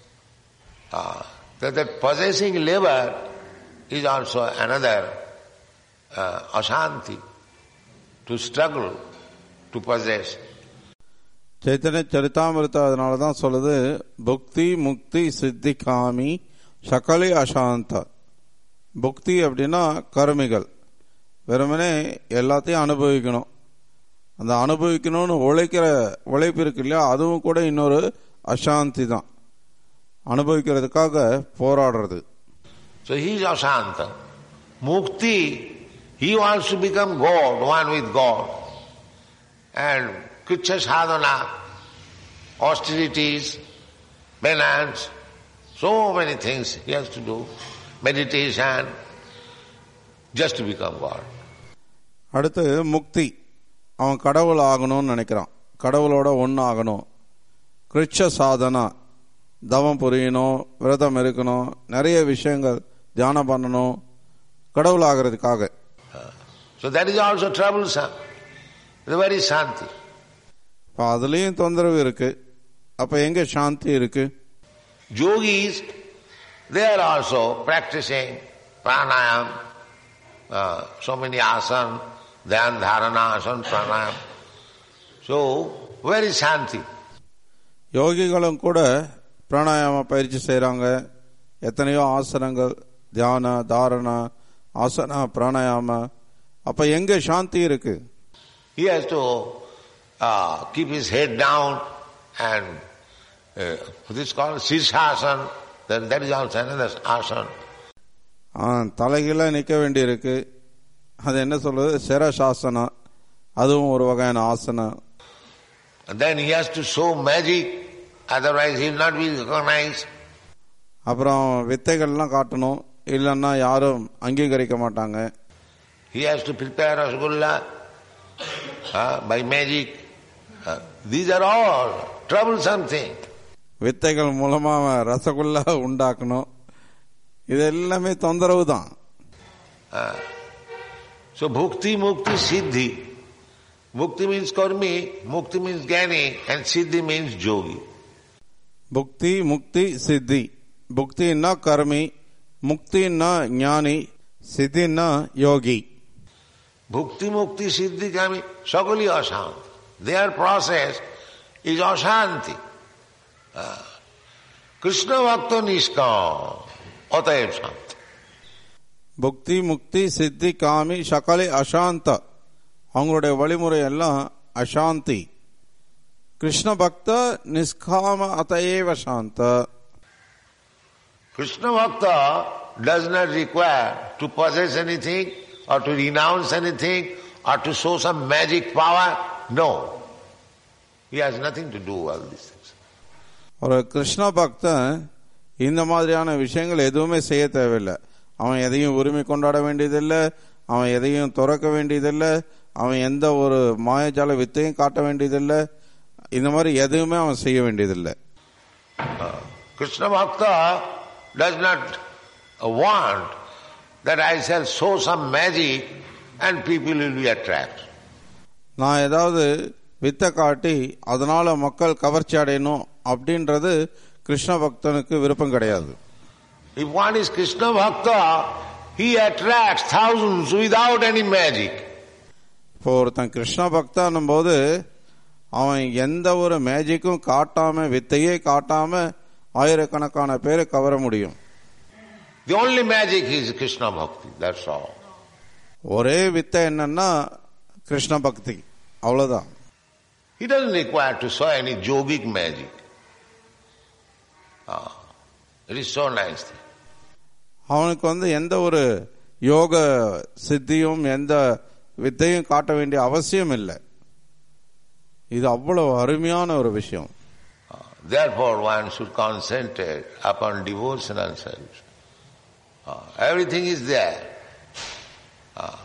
Uh, that, that possessing labor is also another uh, ashanti, to struggle, to possess. Chaitanya சரிதாமிருத்த அதனால தான் சொல்லுது புக்தி முக்தி சித்தி காமி சகலி அசாந்த புக்தி அப்படின்னா கருமிகள் வெறுமனே எல்லாத்தையும் அனுபவிக்கணும் அந்த அனுபவிக்கணும்னு உழைக்கிற உழைப்பு இருக்கு இல்லையா அதுவும் கூட இன்னொரு அசாந்தி தான் அனுபவிக்கிறதுக்காக போராடுறது So he is Asanta. Mukti, he wants to become God, one with God. And Krishna sadhana, austerities, penance, so many things he has to do. Meditation, just to become God. அடுத்து முக்தி அவன் கடவுள் ஆகணும்னு நினைக்கிறான் கடவுளோட ஒன்று ஆகணும் கிருச்ச சாதனா தவம் புரியணும் விரதம் இருக்கணும் நிறைய விஷயங்கள் தியானம் பண்ணணும் கடவுள் ஆகிறதுக்காக So that is also troublesome. It's very Shanti. இப்போ அதுலேயும் தொந்தரவு இருக்கு அப்போ எங்கே சாந்தி இருக்கு Yogis, they are also practicing pranayam, uh, so many asana, dhyan, dharana, asana, pranayam. So, where is Shanti? யோகிகளும் கூட பிராணாயாம பயிற்சி செய்கிறாங்க எத்தனையோ ஆசனங்கள் தியான தாரண ஆசனா பிராணாயாம அப்போ எங்கே சாந்தி இருக்கு He has to uh, keep his head down and uh, what is called Sirsasana, that, that is also another asana. ஆ, தலைகீழ நிற்க வேண்டியிருக்கு அது என்ன சொல்றது சிரசாசனா அதுவும் ஒரு வகையான ஆசனம் And then he has to show magic, otherwise he will not be recognized. அப்புறம் வித்தைகள்லாம் காட்டணும் இல்லைன்னா யாரும் அங்கீகரிக்க மாட்டாங்க He has to prepare rasgulla uh, by magic. Uh, these are all troublesome things. வித்தைகள் மூலமா அவன் ரசகுல்லா உண்டாக்கணும் இது எல்லாமே தொந்தரவு தான் So bhukti, mukti, siddhi. Bhukti means karmi, mukti means jnani, and siddhi means yogi. புக்தி முக்தி சித்தி புக்தின்னா கர்மி முக்தின்னா ஞானி சித்தின்னா யோகி Bhukti, mukti, siddhi, kami, sakali ashanti. Their process is ashanti. Uh, Krishna bhakta niskam, atayev shanti. புக்தி முக்தி சித்தி காமி சகலை அசாந்த அவங்களுடைய வழிமுறை எல்லாம் அசாந்தி கிருஷ்ண பக்த நிஷ்காம அதையேவ சாந்த Krishna Bhakta does not require to possess anything or to renounce anything or to show some magic power. No. He has nothing to do all these things. ஒரு கிருஷ்ண பக்தன் இந்த மாதிரியான விஷயங்கள் எதுவுமே செய்ய தேவையில்லை அவன் எதையும் உரிமை கொண்டாட வேண்டியதில்லை அவன் எதையும் துறக்க வேண்டியதில்லை அவன் எந்த ஒரு மாயஜால வித்தையும் காட்ட வேண்டியதில்லை இந்த மாதிரி எதுவுமே அவன் செய்ய வேண்டியதில்லை Krishna Bhakta does not want that I shall show some magic and people will be attracted. நான் ஏதாவது வித்தை காட்டி அதனால மக்கள் கவர்ச்சி அடையணும் அப்படின்றது கிருஷ்ண பக்தனுக்கு விருப்பம் கிடையாது If one is Krishna Bhakta, he attracts thousands without any magic. இப்போ ஒருத்தன் கிருஷ்ண பக்தான்னும் போது அவன் எந்த ஒரு மேஜிக்கும் காட்டாம வித்தையே காட்டாம ஆயிரக்கணக்கான பேரை கவர முடியும் The only magic is Krishna Bhakti, that's all. ஒரே வித்தை என்னன்னா கிருஷ்ண பக்தி அவ்வளவுதான் He doesn't require to show any yogic magic. Ah, it is so nice. அவனுக்கு வந்து எந்த ஒரு யோக சித்தியும் எந்த வித்தையும் காட்ட வேண்டிய அவசியம் இல்லை இது அவ்வளவு அருமையான ஒரு விஷயம் Ah, Therefore, one should concentrate upon devotional service. Ah, Everything is there. Ah.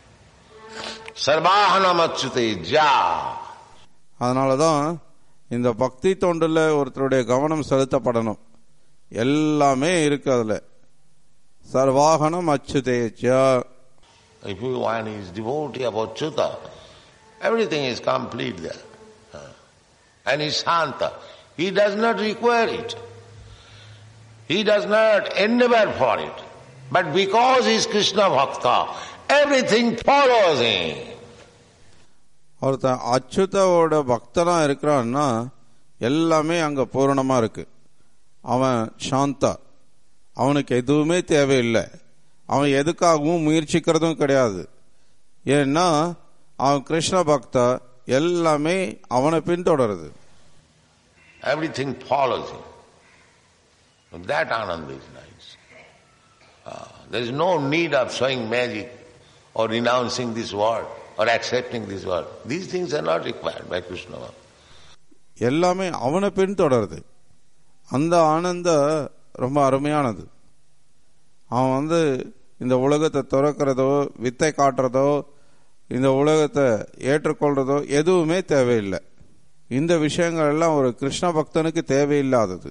Sarvahanamachyute ja. அதனாலதான் இந்த பக்தி தொண்டுல ஒருத்தருடைய கவனம் செலுத்தப்படணும் எல்லாமே இருக்கு அதுல சர்வாகனம் அச்சுதேச்சா If you one is devotee of Achyuta, everything is complete there. Ah. And is Shanta. He does not require it. He does not endeavor for it. But because he is Krishna Bhakta, everything follows him. ஒருத்தன் அச்சுதாவோட பக்தனா இருக்கிறான்னா எல்லாமே அங்க பூரணமா இருக்கு அவன் சாந்தா அவனுக்கு எதுவுமே தேவையில்லை அவன் எதுக்காகவும் முயற்சிக்கிறதும் கிடையாது ஏன்னா அவன் கிருஷ்ண பக்தா எல்லாமே அவனை பின்தொடருது Everything follows him. That ananda is nice. Ah, there is no need of showing magic or renouncing this word or accepting this word. These things are not required by Krishna. எல்லாமே அவனை பின்தொடருது அந்த ஆனந்த ரொம்ப அருமையானது அவன் வந்து இந்த உலகத்தை துறக்கிறதோ வித்தை காட்டுறதோ இந்த உலகத்தை ஏற்றுக்கொள்றதோ எதுவுமே தேவையில்லை இந்த விஷயங்கள் எல்லாம் ஒரு கிருஷ்ண பக்தனுக்கு தேவையில்லாதது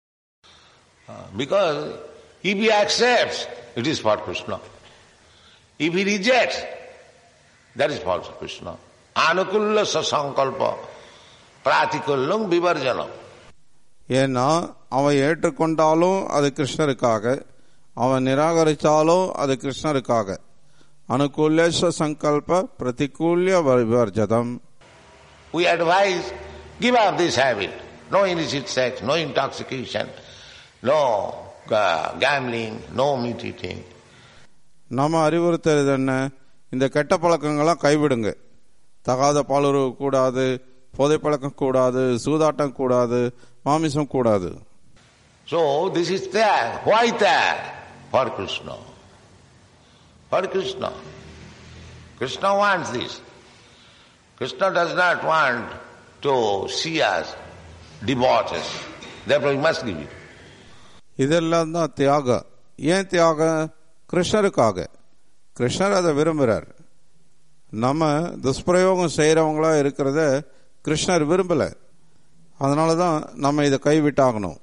Ah, Because if he accepts, it is for Krishna. If he rejects, that is for Krishna. Anukulla sasankalpa pratikullam vivarjanam. ஏன்னா அவன் ஏற்றுக்கொண்டாலும் அது கிருஷ்ணருக்காக அவன் நிராகரித்தாலும் அது கிருஷ்ணருக்காக அனுகூல்யஸ்வ சங்கல்ப பிரதிகூல்ய விவர்ஜதம் We advise, give up this habit. No illicit sex, no intoxication, no uh, gambling, no meat eating. நம்ம அறிவுறுத்துறது என்ன இந்த கெட்ட பழக்கங்கள்லாம் கைவிடுங்க தகாத பாலுறவு கூடாது போதை பழக்கம் கூடாது சூதாட்டம் கூடாது மாமிசம் கூடாது So this is there. Why there? For Krishna. For Krishna. Krishna wants this. Krishna does not want to see us debauches. Therefore he must give it. இதெல்லாம் தான் தியாகம் ஏன் தியாகம் கிருஷ்ணருக்காக கிருஷ்ணர் அதை விரும்புறார் நம்ம துஷ்பிரயோகம் செய்யறவங்களா இருக்கிறத கிருஷ்ணர் விரும்பல அதனால தான் நம்ம இதை கைவிட்டாகணும்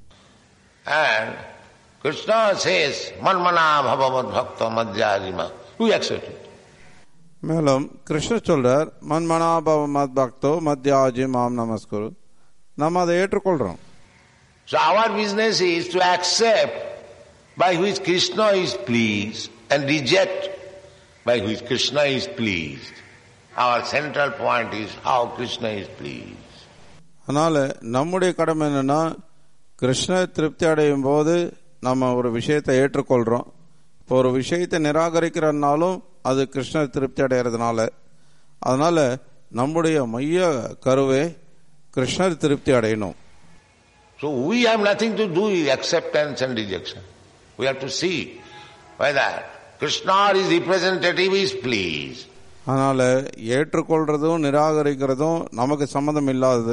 And Krishna says, Manmana bhavavad bhakta madhyajima. We accept it. மேலும் கிருஷ்ணர் சொல்றார் மன்மனாபவ மத் பக்தோ மத்யாஜி மாம் நமஸ்குரு நம்ம அதை ஏற்றுக்கொள்றோம் So our business is to accept by which Krishna is pleased and reject by which Krishna is pleased. Our central point is how Krishna is pleased. அதனால நம்முடைய கடமை என்னன்னா கிருஷ்ணர் திருப்தி அடையும் போது நம்ம ஒரு விஷயத்தை ஏற்றுக்கொள்றோம் இப்போ ஒரு விஷயத்தை நிராகரிக்கிறனாலும் அது கிருஷ்ணர் திருப்தி அடைகிறதுனால அதனால நம்முடைய மைய கருவே கிருஷ்ணர் திருப்தி அடையணும் So we have nothing to do with acceptance and rejection. We have to see whether Krishna or his representative is pleased. அதனால ஏற்றுக்கொள்றதும் நிராகரிக்கிறதும் நமக்கு சம்மந்தம் இல்லாதது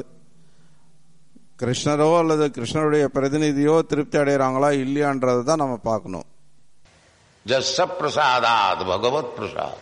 கிருஷ்ணரோ அல்லது கிருஷ்ணருடைய பிரதிநிதியோ திருப்தி அடைகிறாங்களா இல்லையான்றதை தான் நம்ம பார்க்கணும் Jasya prasadad bhagavat prasad.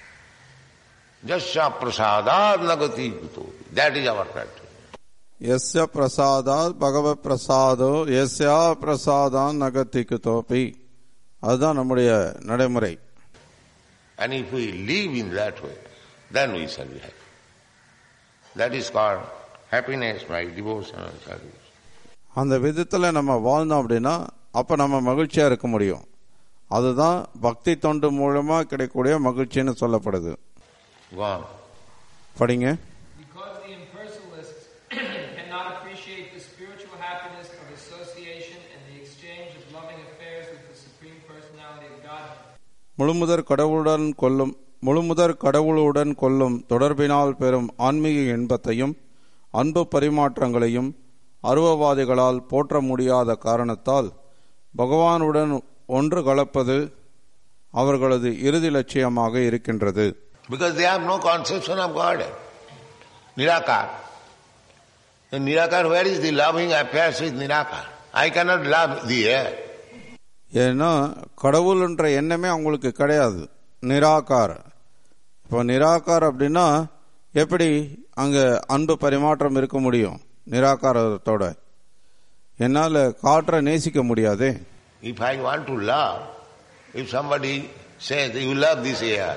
Jasya prasadad nagati kuto. That is our criteria. எஸ்ய பிரசாதாத் பகவத் பிரசாதோ எஸ்யா பிரசாதான் நகத்திக்கு தோப்பி அதுதான் நம்முடைய நடைமுறை And if we live in that way, then we shall be happy. That is called happiness by devotional service. அந்த விதத்துல நம்ம வாழ்ந்தோம் அப்படின்னா அப்ப நம்ம மகிழ்ச்சியா இருக்க முடியும் அதுதான் பக்தி தொண்டு மூலமா கிடைக்கக்கூடிய மகிழ்ச்சின்னு சொல்லப்படுது Go on. படிங்க Because the impersonalists cannot appreciate the spiritual happiness of association and the exchange of loving affairs with the Supreme Personality of Godhead. முழுமுதற் கடவுளுடன் கொள்ளும் முழுமுதற் கடவுளுடன் கொள்ளும் தொடர்பினால் பெறும் ஆன்மீக இன்பத்தையும் அன்பு பரிமாற்றங்களையும் அருவவாதிகளால் போற்ற முடியாத காரணத்தால் பகவானுடன் ஒன்று கலப்பது அவர்களது இறுதி லட்சியமாக இருக்கின்றது Because they have no conception of God. Nirakar. In Nirakar, where is the loving affairs with Nirakar? I cannot love the air. ஏன்னா கடவுள்ன்ற எண்ணமே அவங்களுக்கு கிடையாது நிராகார் இப்போ நிராகார் அப்படின்னா எப்படி அங்க அன்பு பரிமாற்றம் இருக்க முடியும் நிராகாரத்தோட என்னால காற்றை நேசிக்க முடியாதே If I want to love, if somebody says, you love this air,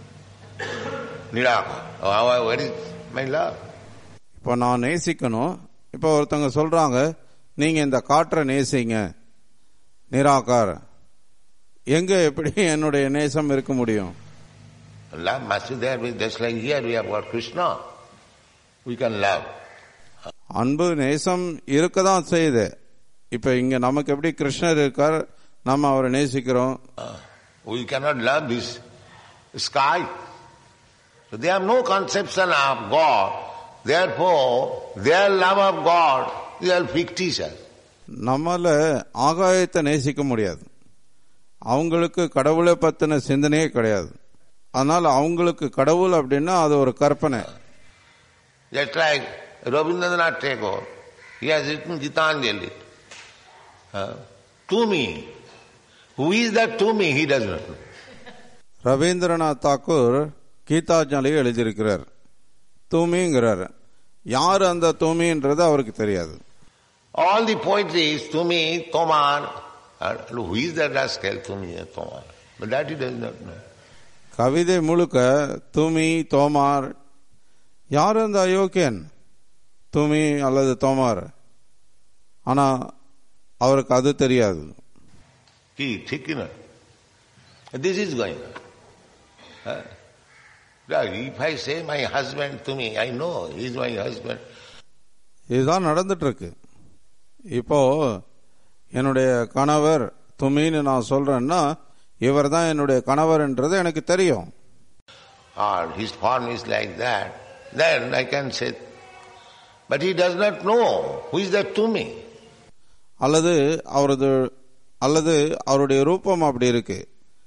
Nirakar, oh, how- where is my love? இப்போ நான் நேசிக்கணும் இப்போ ஒருத்தவங்க சொல்றாங்க நீங்க இந்த காற்றை நேசிங்க நிராகார் எங்க எப்படி என்னுடைய நேசம் இருக்க முடியும் Love must be there, with- just like here we have got Krishna. We can love. அன்பு நேசம் இருக்க தான் செய்யுது இப்ப இங்க நமக்கு எப்படி கிருஷ்ணர் இருக்கார் நம்ம அவரை நேசிக்கிறோம் Uh, we cannot love this sky. So they have no conception of God. Therefore, their love of God is all fictitious. நம்மால ஆகாயத்தை நேசிக்க முடியாது அவங்களுக்கு கடவுளை பத்தின சிந்தனையே கிடையாது அதனால அவங்களுக்கு கடவுள் அப்படின்னா அது ஒரு கற்பனை Just like Rabindranath Tagore, he has written Gitanjali. Uh, to me. Who is that to me? He does not know. Rabindranath Thakur கீதாஜாலியை எழுதியிருக்கிறார் தூமிங்கிறார் யார் அந்த தூமின்றது அவருக்கு தெரியாது All the poetry is to me, Tomar. And who is that rascal to me, Tomar? But that he does not know. கவிதை முழுக்க தூமி தோமார் யார் அந்த அயோக்கியன் தூமி அல்லது தோமார் ஆனா அவருக்கு அது தெரியாது He ठीक है ना This is going on. Huh? Now, If I say my husband to me, I know he is my husband. இதுதான் நடந்துட்டு இருக்கு இப்போ என்னுடைய கணவர் துமின்னு நான் சொல்றேன்னா இவர் தான் என்னுடைய கணவர்ன்றது எனக்கு தெரியும் Or his form is like that. Then I can say, but he does not know who is that to me. அல்லது அவரது அல்லது அவருடைய ரூபம் அப்படி இருக்கு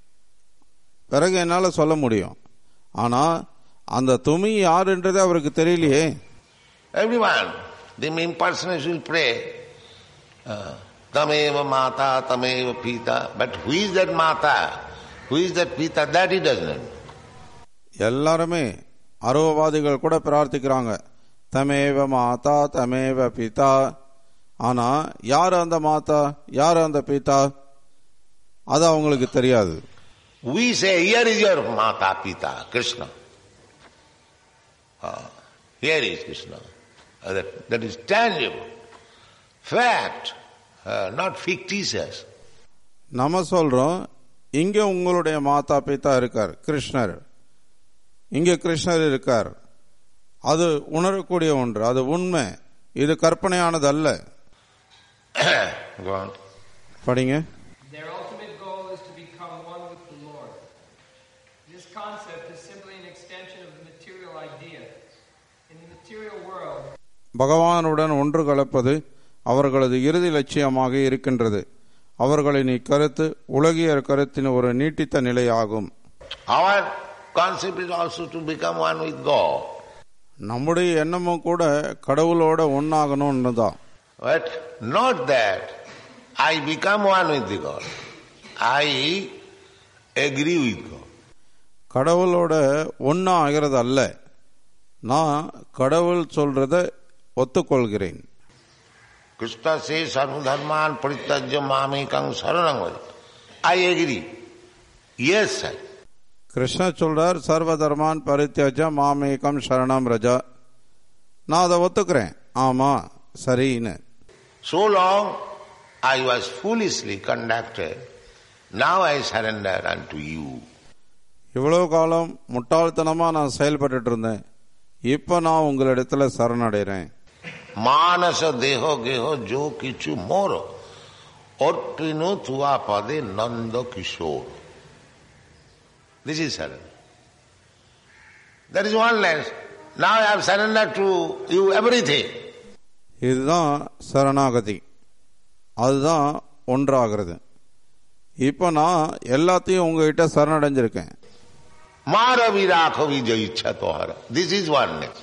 பிறகு என்னால சொல்ல முடியும் ஆனா அந்த துமி யாருன்றது அவருக்கு தெரியலையே Everyone, the impersonators will pray, uh, Tameva Mata, Tameva Pita. But who is that Mata? Who is that Pita? That he does not know. எல்லாருமே அருவவாதிகள் கூட பிரார்த்திக்கிறாங்க தமேவ மாதா தமேவ பிதா ஆனா யார் அந்த மாதா யார் அந்த பிதா அது அவங்களுக்கு தெரியாது We say, here is your Mata Pita, Krishna. Ah, here is Krishna. Uh, that, that is tangible. Fact, uh, not fictitious. நம்ம சொல்றோம் இங்க உங்களுடைய மாதா பிதா இருக்கார் கிருஷ்ணர் இங்க கிருஷ்ணர் இருக்கார் அது உணரக்கூடிய ஒன்று அது உண்மை இது கற்பனையானது அல்ல Go on. படிங்க Their ultimate goal is to become one பகவானுடன் ஒன்று கலப்பது அவர்களது இறுதி லட்சியமாக இருக்கின்றது அவர்களின் இக்கருத்து உலகியர் கருத்தின் ஒரு நீட்டித்த நிலையாகும் Our concept is also to become one with God. நம்முடைய எண்ணமும் கூட கடவுளோட ஒன்னாகணும்னு தான் But not that I become one with the God. I agree with God. கடவுளோட ஒன்னா ஆகிறது அல்ல நான் கடவுள் சொல்றத ஒத்துக்கொள்கிறேன் Krishna says, Sarvadharman paritajya mamekam saranam vaja." I agree. Yes, sir. Krishna சொல்றார் சர்வ தர்மான் பரித்தியஜ மாமேகம் சரணம் ரஜா நான் அதை ஒத்துக்கிறேன் ஆமா சரின்னு So long I was foolishly conducted. Now I surrender unto you. இவ்வளவு காலம் முட்டாள்தனமா நான் செயல்பட்டுட்டு இருந்தேன் இப்ப நான் உங்களிடத்துல சரணடைறேன் Manasa deho geho jo kichu moro. Ortrinu tua pade nanda kishore. This is surrender. That is oneness. Now I have surrendered to you everything. இதுதான் சரணாகதி அதுதான் ஒன்றாகிறது இப்ப நான் எல்லாத்தையும் உங்ககிட்ட சரணடைஞ்சிருக்கேன் Maravi rakhavi jaicha tohara. This is oneness.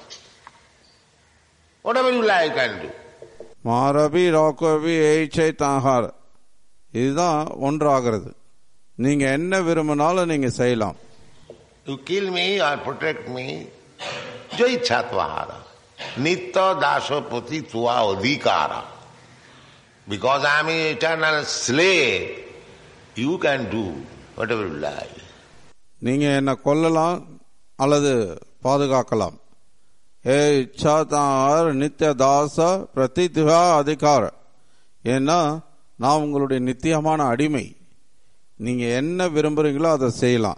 Whatever you like and do. மாரபி ராக்கோவி ஏய்ச்சை தாகார் இதுதான் ஒன்றாகிறது நீங்க என்ன விரும்பினாலும் நீங்க செய்யலாம் You kill me or protect me, jaicha tohara. Nitya dasapati tua adhikara. Because I am an eternal slave, you can do whatever you like. நீங்க என்ன கொல்லலாம் அல்லது பாதுகாக்கலாம் ஏ இச்சா தார் நித்திய தாச பிரதிதிகா அதிகார ஏன்னா நான் உங்களுடைய நித்தியமான அடிமை நீங்க என்ன விரும்புறீங்களோ அதை செய்யலாம்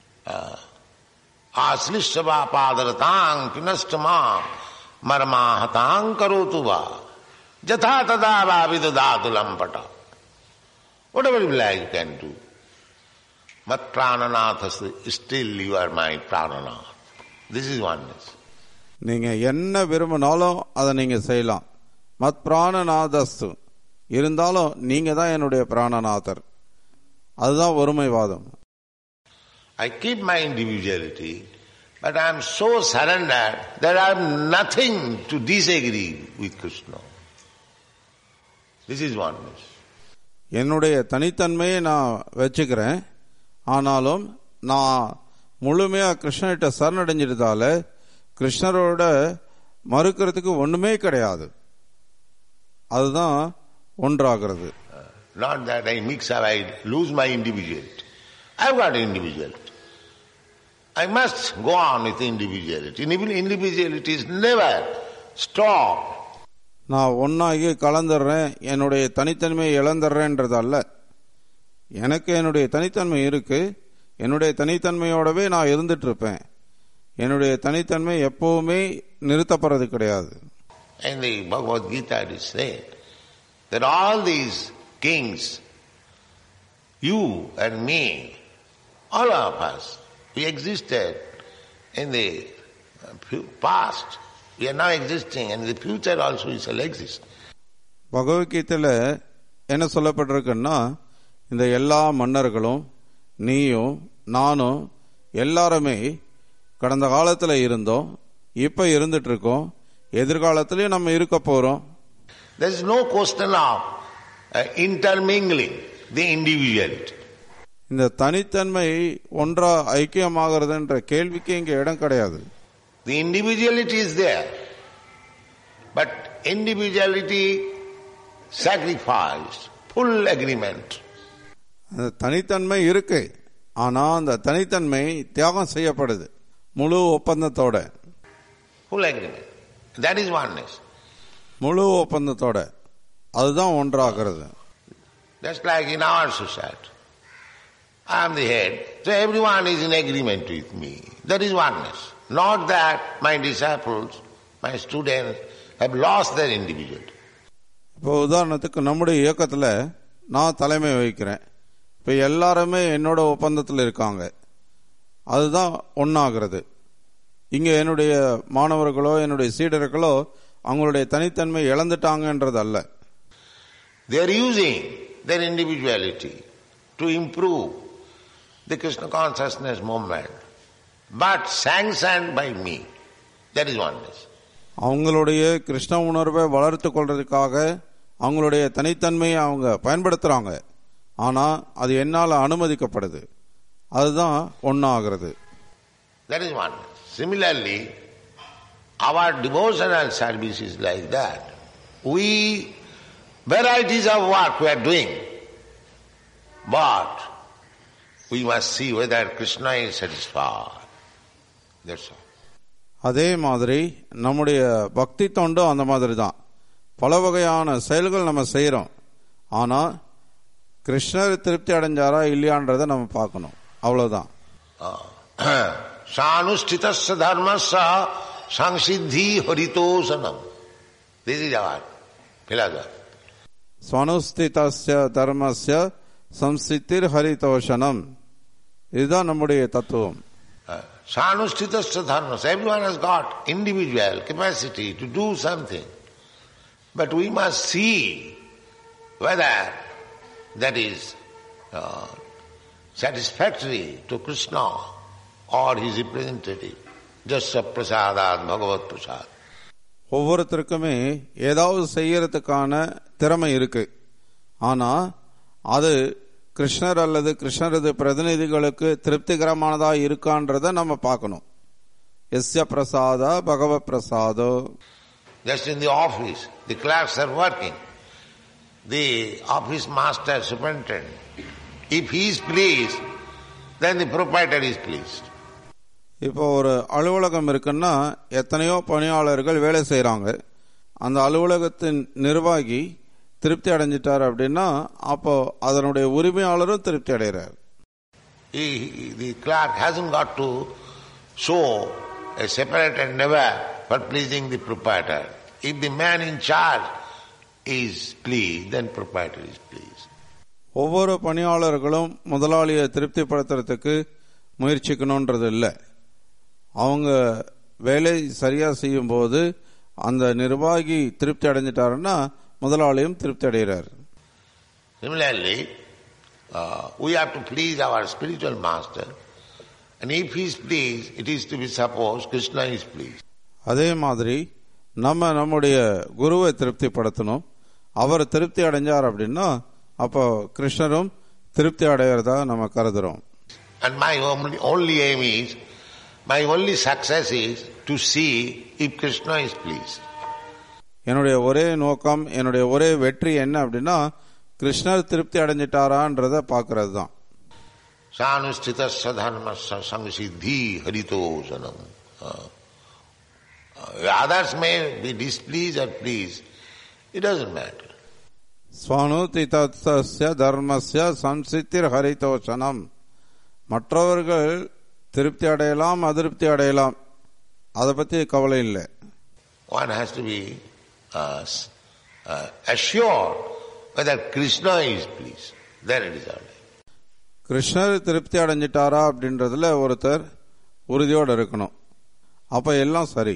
आश्लिष्टवा पादरतांग पिनष्टमा मर्माहतांग करोतु वा जथा तदा वा विददातु लंपट whatever you like you can do but prananath still you are my prananath this is oneness நீங்க என்ன விரும்பினாலும் அதை நீங்க செய்யலாம் மத் பிராணநாதஸ்து இருந்தாலும் நீங்க தான் என்னுடைய பிராணநாதர் அதுதான் ஒருமைவாதம் I keep my individuality, but I am so surrendered that I have nothing to disagree with Krishna. This is oneness. என்னுடைய தனித்தன்மையை நான் வச்சுக்கிறேன் ஆனாலும் நான் முழுமையா கிருஷ்ணர்கிட்ட சரணடைஞ்சிட்டதால கிருஷ்ணரோட மறுக்கிறதுக்கு ஒண்ணுமே கிடையாது அதுதான் ஒன்றாகிறது Not that I mix up, I lose my individuality. I've got individuality. I must go on with individuality. Even Individuality is never stopped. நான் ஒன்னாகி கலந்துடுறேன் என்னுடைய தனித்தன்மையை இழந்துடுறேன்றது அல்ல எனக்கு என்னுடைய தனித்தன்மை இருக்கு என்னுடைய தனித்தன்மையோடவே நான் இருந்துட்டு இருப்பேன் என்னுடைய தனித்தன்மை எப்பவுமே நிறுத்தப்படுறது கிடையாது In the Bhagavad Gita it is said that all these kings, you and me, all of us, we existed in the uh, fu- past. We are now existing and in the future also we shall exist. பகவத்கீதையில என்ன சொல்லப்பட்டிருக்குன்னா இந்த எல்லா மன்னர்களும் நீயும் நானும் எல்லாருமே கடந்த காலத்துல இருந்தோம் இப்ப இருந்துட்டு இருக்கோம் எதிர்காலத்திலயும் நம்ம இருக்க போறோம் There is no question of uh, intermingling the individuality. இந்த தனித்தன்மை ஒன்றா ஐக்கியமாகிறதுன்ற கேள்விக்கு இங்க இடம் கிடையாது The individuality is there, but individuality sacrificed, full agreement. அந்த தனித்தன்மை இருக்கு ஆனா அந்த தனித்தன்மை தியாகம் செய்யப்படுது முழு ஒப்பந்தத்தோட Full agreement. That is oneness. முழு ஒப்பந்தத்தோட அதுதான் ஒன்றாகிறது Just like in our society. I am the head, so everyone is in agreement with me. That is oneness. Not that my disciples, my students have lost their individuality. இப்போ உதாரணத்துக்கு நம்முடைய இயக்கத்துல நான் தலைமை வகிக்கிறேன் இப்போ எல்லாருமே என்னோட ஒப்பந்தத்தில் இருக்காங்க அதுதான் ஒன்றாகிறது இங்க என்னுடைய மாணவர்களோ என்னுடைய சீடர்களோ அவங்களுடைய தனித்தன்மை இழந்துட்டாங்கன்றது அல்ல They are using their individuality to improve the Krishna consciousness movement, but sanctioned by me. That is oneness. அவங்களுடைய கிருஷ்ண உணர்வை வளர்த்து கொள்றதுக்காக அவங்களுடைய தனித்தன்மையை அவங்க பயன்படுத்துறாங்க ஆனா அது என்னால அனுமதிக்கப்படுது அதுதான் ஒன்னாகிறது That is oneness. Similarly, our devotional service is like that. We, varieties of work we are doing, but we must see whether Krishna is satisfied. That's all. அதே மாதிரி நம்முடைய பக்தி தொண்டும் அந்த மாதிரி தான் பல வகையான செயல்கள் நம்ம செய்கிறோம் ஆனா கிருஷ்ணர் திருப்தி அடைஞ்சாரா இல்லையான்றதை நம்ம பார்க்கணும் அவ்வளவுதான் सानुष्ठित धर्म संसिद्धि हरितोषणम दिस इज आवर फिलॉसफी ஸ்வனுஸ்திதஸ்ய தர்மஸ்ய சம்சித்திர் ஹரிதோஷனம் இதுதான் நம்முடைய தத்துவம் सानुष्ठित धर्म everyone has got individual capacity to do something but we must see whether that is uh, satisfactory to krishna or his representative just prasadat bhagavad prasad ஒவ்வொருத்தருக்குமே ஏதாவது செய்யறதுக்கான திறமை இருக்கு ஆனா அது கிருஷ்ணர் அல்லது கிருஷ்ணரது பிரதிநிதிகளுக்கு திருப்திகரமானதா இருக்கான்றத நம்ம பார்க்கணும் எஸ்ய பிரசாதா பகவத் பிரசாதோ Just in the office, the clerks are working. The office master, superintendent, if he is pleased, then the proprietor is pleased. இப்போ ஒரு அலுவலகம் இருக்குன்னா எத்தனையோ பணியாளர்கள் வேலை செய்றாங்க அந்த அலுவலகத்தின் நிர்வாகி திருப்தி அடைஞ்சிட்டார் அப்படின்னா அப்போ அதனுடைய உரிமையாளரும் திருப்தி அடைகிறார் He, he- the clerk hasn't got to show a separate endeavor for pleasing the proprietor. If the man in charge is pleased, then proprietor is pleased. ஒவ்வொரு பணியாளர்களும் முதலாளியை திருப்திப்படுத்துறதுக்கு முயற்சிக்கணுன்றது இல்லை அவங்க வேலை சரியா செய்யும்போது அந்த நிர்வாகி திருப்தி அடைஞ்சிட்டாருன்னா முதலாளியும் திருப்தி அடைகிறார் Similarly, uh, we have to please our spiritual master, and if he is pleased, it is to be supposed Krishna is pleased. அதே மாதிரி நம்ம நம்முடைய குருவை திருப்திப்படுத்தணும் அவர் திருப்தி அடைஞ்சார் அப்படின்னா அப்போ கிருஷ்ணரும் திருப்தி அடைகிறதா நம்ம கருதுறோம் And my only, only aim is, my only success is to see if Krishna is pleased. என்னுடைய ஒரே நோக்கம் என்னுடைய ஒரே வெற்றி என்ன அப்படின்னா கிருஷ்ணர் திருப்தி அடைஞ்சிட்டாரான்றத பார்க்கறது தான் Sanustitasya dharmasya samsiddhi haritosanam. Uh, uh, others may be displeased or pleased. It doesn't matter. ஸ்வனுதிதஸ்ய தர்மஸ்ய சம்சித்திர் ஹரிதோஷனம் மற்றவர்கள் திருப்தி அடையலாம் அதிருப்தி அடையலாம் அதை பத்தி கவலை இல்லை One has to be uh, s- uh, assured whether Krishna is pleased. Then it is all right. கிருஷ்ணர் திருப்தி அடைஞ்சிட்டாரா அப்படின்றதுல ஒருத்தர் உறுதியோடு இருக்கணும் அப்ப எல்லாம் சரி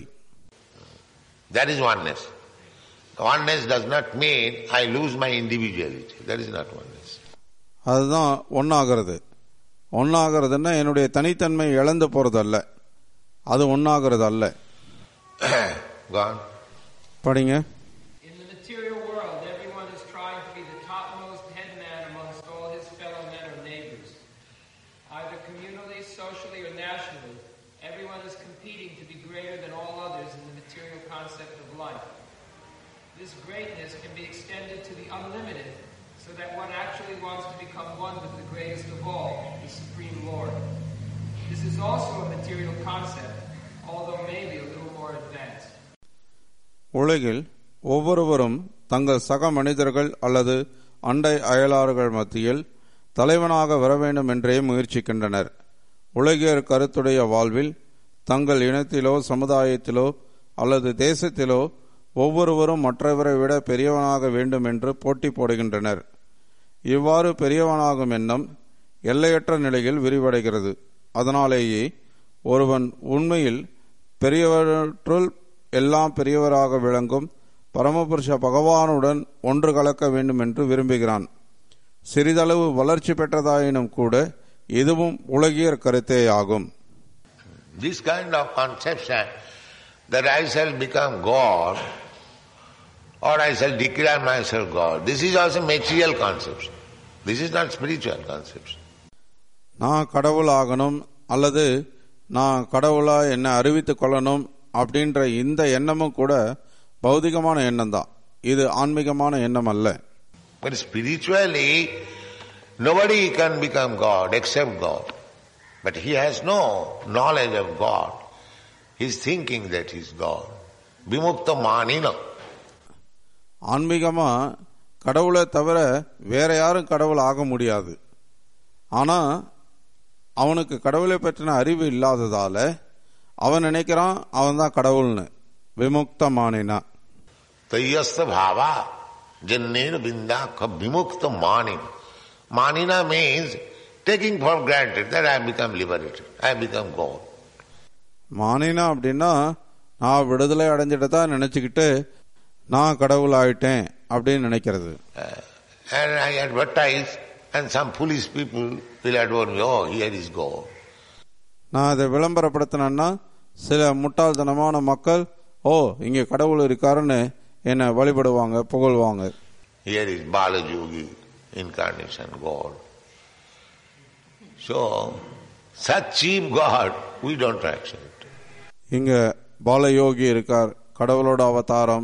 That is oneness. Oneness does not mean I lose my individuality. That is not oneness. அதுதான் ஒன்னாகிறது ஒன்னாகிறதுன்னா என்னுடைய தனித்தன்மை இழந்து போறது அல்ல அது ஒன்னாகிறது அல்ல Gone. படிங்க In the material world, everyone is trying to be the topmost headman amongst all his fellow men or neighbors. Either communally, socially, or nationally, everyone is competing to be greater than all others in the material concept of life. This greatness can be extended to the unlimited, so that one actually wants to become one with the greatest of all, the Supreme Lord. This is also a material concept, although maybe a little more advanced. உலகில் ஒவ்வொருவரும் தங்கள் சக மனிதர்கள் அல்லது அண்டை அயலார்கள் மத்தியில் தலைவனாக வர வேண்டும் என்றே முயற்சிக்கின்றனர் உலகியர் கருத்துடைய வாழ்வில் தங்கள் இனத்திலோ சமுதாயத்திலோ அல்லது தேசத்திலோ ஒவ்வொருவரும் மற்றவரை விட பெரியவனாக வேண்டும் என்று போட்டி போடுகின்றனர் இவ்வாறு பெரியவனாகும் எண்ணம் எல்லையற்ற நிலையில் விரிவடைகிறது அதனாலேயே ஒருவன் உண்மையில் பெரியவற்றுள் எல்லாம் பெரியவராக விளங்கும் பரமபுருஷ பகவானுடன் ஒன்று கலக்க வேண்டும் என்று விரும்புகிறான் சிறிதளவு வளர்ச்சி பெற்றதாயினும் கூட இதுவும் உலகியற் கருத்தேயாகும் This kind of conception that I shall become God or I shall declare myself God, this is also material conception. This is not spiritual conception. நான் கடவுள் ஆகணும் அல்லது நான் கடவுளா என்னை அறிவித்துக் கொள்ளணும் அப்படின்ற இந்த எண்ணமும் கூட பௌதிகமான எண்ணம் தான் இது ஆன்மீகமான எண்ணம் அல்ல But spiritually, nobody can become God except God. But he has no knowledge of God. He is thinking that he is God. Vimukta manina. ஆன்மீகமா கடவுளை தவிர வேற யாரும் கடவுள் ஆக முடியாது ஆனா அவனுக்கு கடவுளை பற்றின அறிவு இல்லாததால அவன் நினைக்கிறான் அவன் தான் கடவுள்னு விமுக்தமானினா Tayyasta bhava. Jannir vindakha vimukta manina. Manina means taking for granted that I have become liberated. I have become God. மானினா அப்படின்னா நான் விடுதலை அடைஞ்சிட்டு தான் நினைச்சுக்கிட்டு நான் கடவுள் ஆயிட்டேன் அப்படின்னு நினைக்கிறது Uh, and I advertise and some foolish people will advise me, oh, here is God. நான் அதை விளம்பரப்படுத்தினேன்னா சில முட்டாள்தனமான மக்கள் ஓ இங்க கடவுள் இருக்காருன்னு என்னை வழிபடுவாங்க புகழ்வாங்க Here is Balajogi, incarnation God. So, such cheap God, we don't accept. இங்க பாலயோகி இருக்கார் கடவுளோட அவதாரம்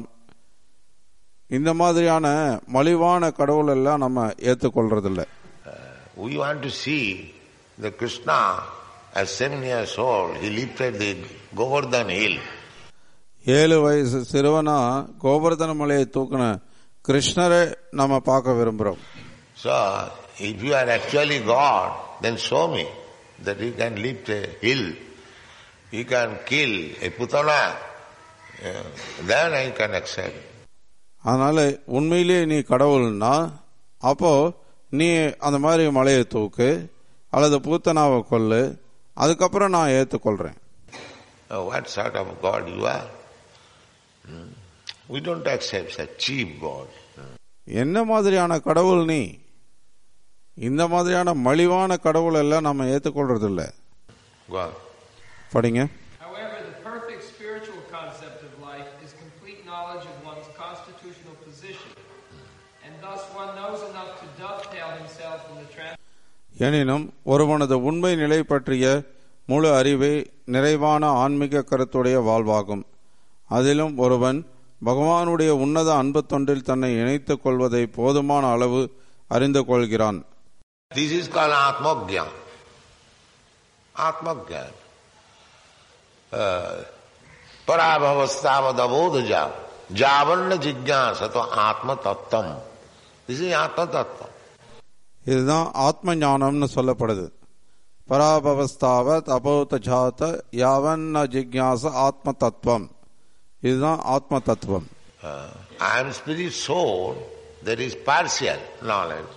இந்த மாதிரியான மலிவான கடவுள் எல்லாம் நம்ம ஏத்துக்கொள்றதில்ல We want to see the Krishna as seven years old, he lifted the Govardhan hill. ஏழு வயசு சிறுவனா கோவர்தன மலையை தூக்கின கிருஷ்ணரை நம்ம பார்க்க விரும்புறோம் So, if you are actually God, then show me that you can lift a hill. You can kill a putana. Yeah, then I can accept. அதனால உண்மையிலேயே நீ கடவுள்னா அப்போ நீ அந்த மாதிரி மலையை தூக்கு அல்லது பூத்தனாவை கொல்லு அதுக்கப்புறம் நான் ஏத்துக்கொள்றேன் Uh, what sort of God you are? Hmm. We don't accept such cheap God. என்ன மாதிரியான கடவுள் நீ இந்த மாதிரியான மலிவான கடவுள் எல்லாம் நம்ம ஏத்துக்கொள்றது இல்ல God. படிங்க However, the perfect spiritual concept of life is complete knowledge of one's constitutional position, and thus one knows enough to dovetail himself in the trans- எனினும் ஒருவனது உண்மை நிலை பற்றிய முழு அறிவே நிறைவான ஆன்மீக கருத்துடைய வாழ்வாகும் அதிலும் ஒருவன் பகவானுடைய உன்னத அன்பு தொண்டில் தன்னை இணைத்துக் கொள்வதை போதுமான அளவு அறிந்து கொள்கிறான் This is called Atmagyan. Atmagyan. Uh, Parabhavasthavadabodhaja. Javanna jigyasato atma tattam. This is atma tattam. இதுதான் ஆத்ம ஞானம்னு சொல்லப்படுது பராபவஸ்தாவத் அபௌத ஜாத யாவன்ன ஜிக்யாச ஆத்ம தத்துவம் இதுதான் ஆத்ம தத்துவம் Uh, I am spirit soul, that is partial knowledge.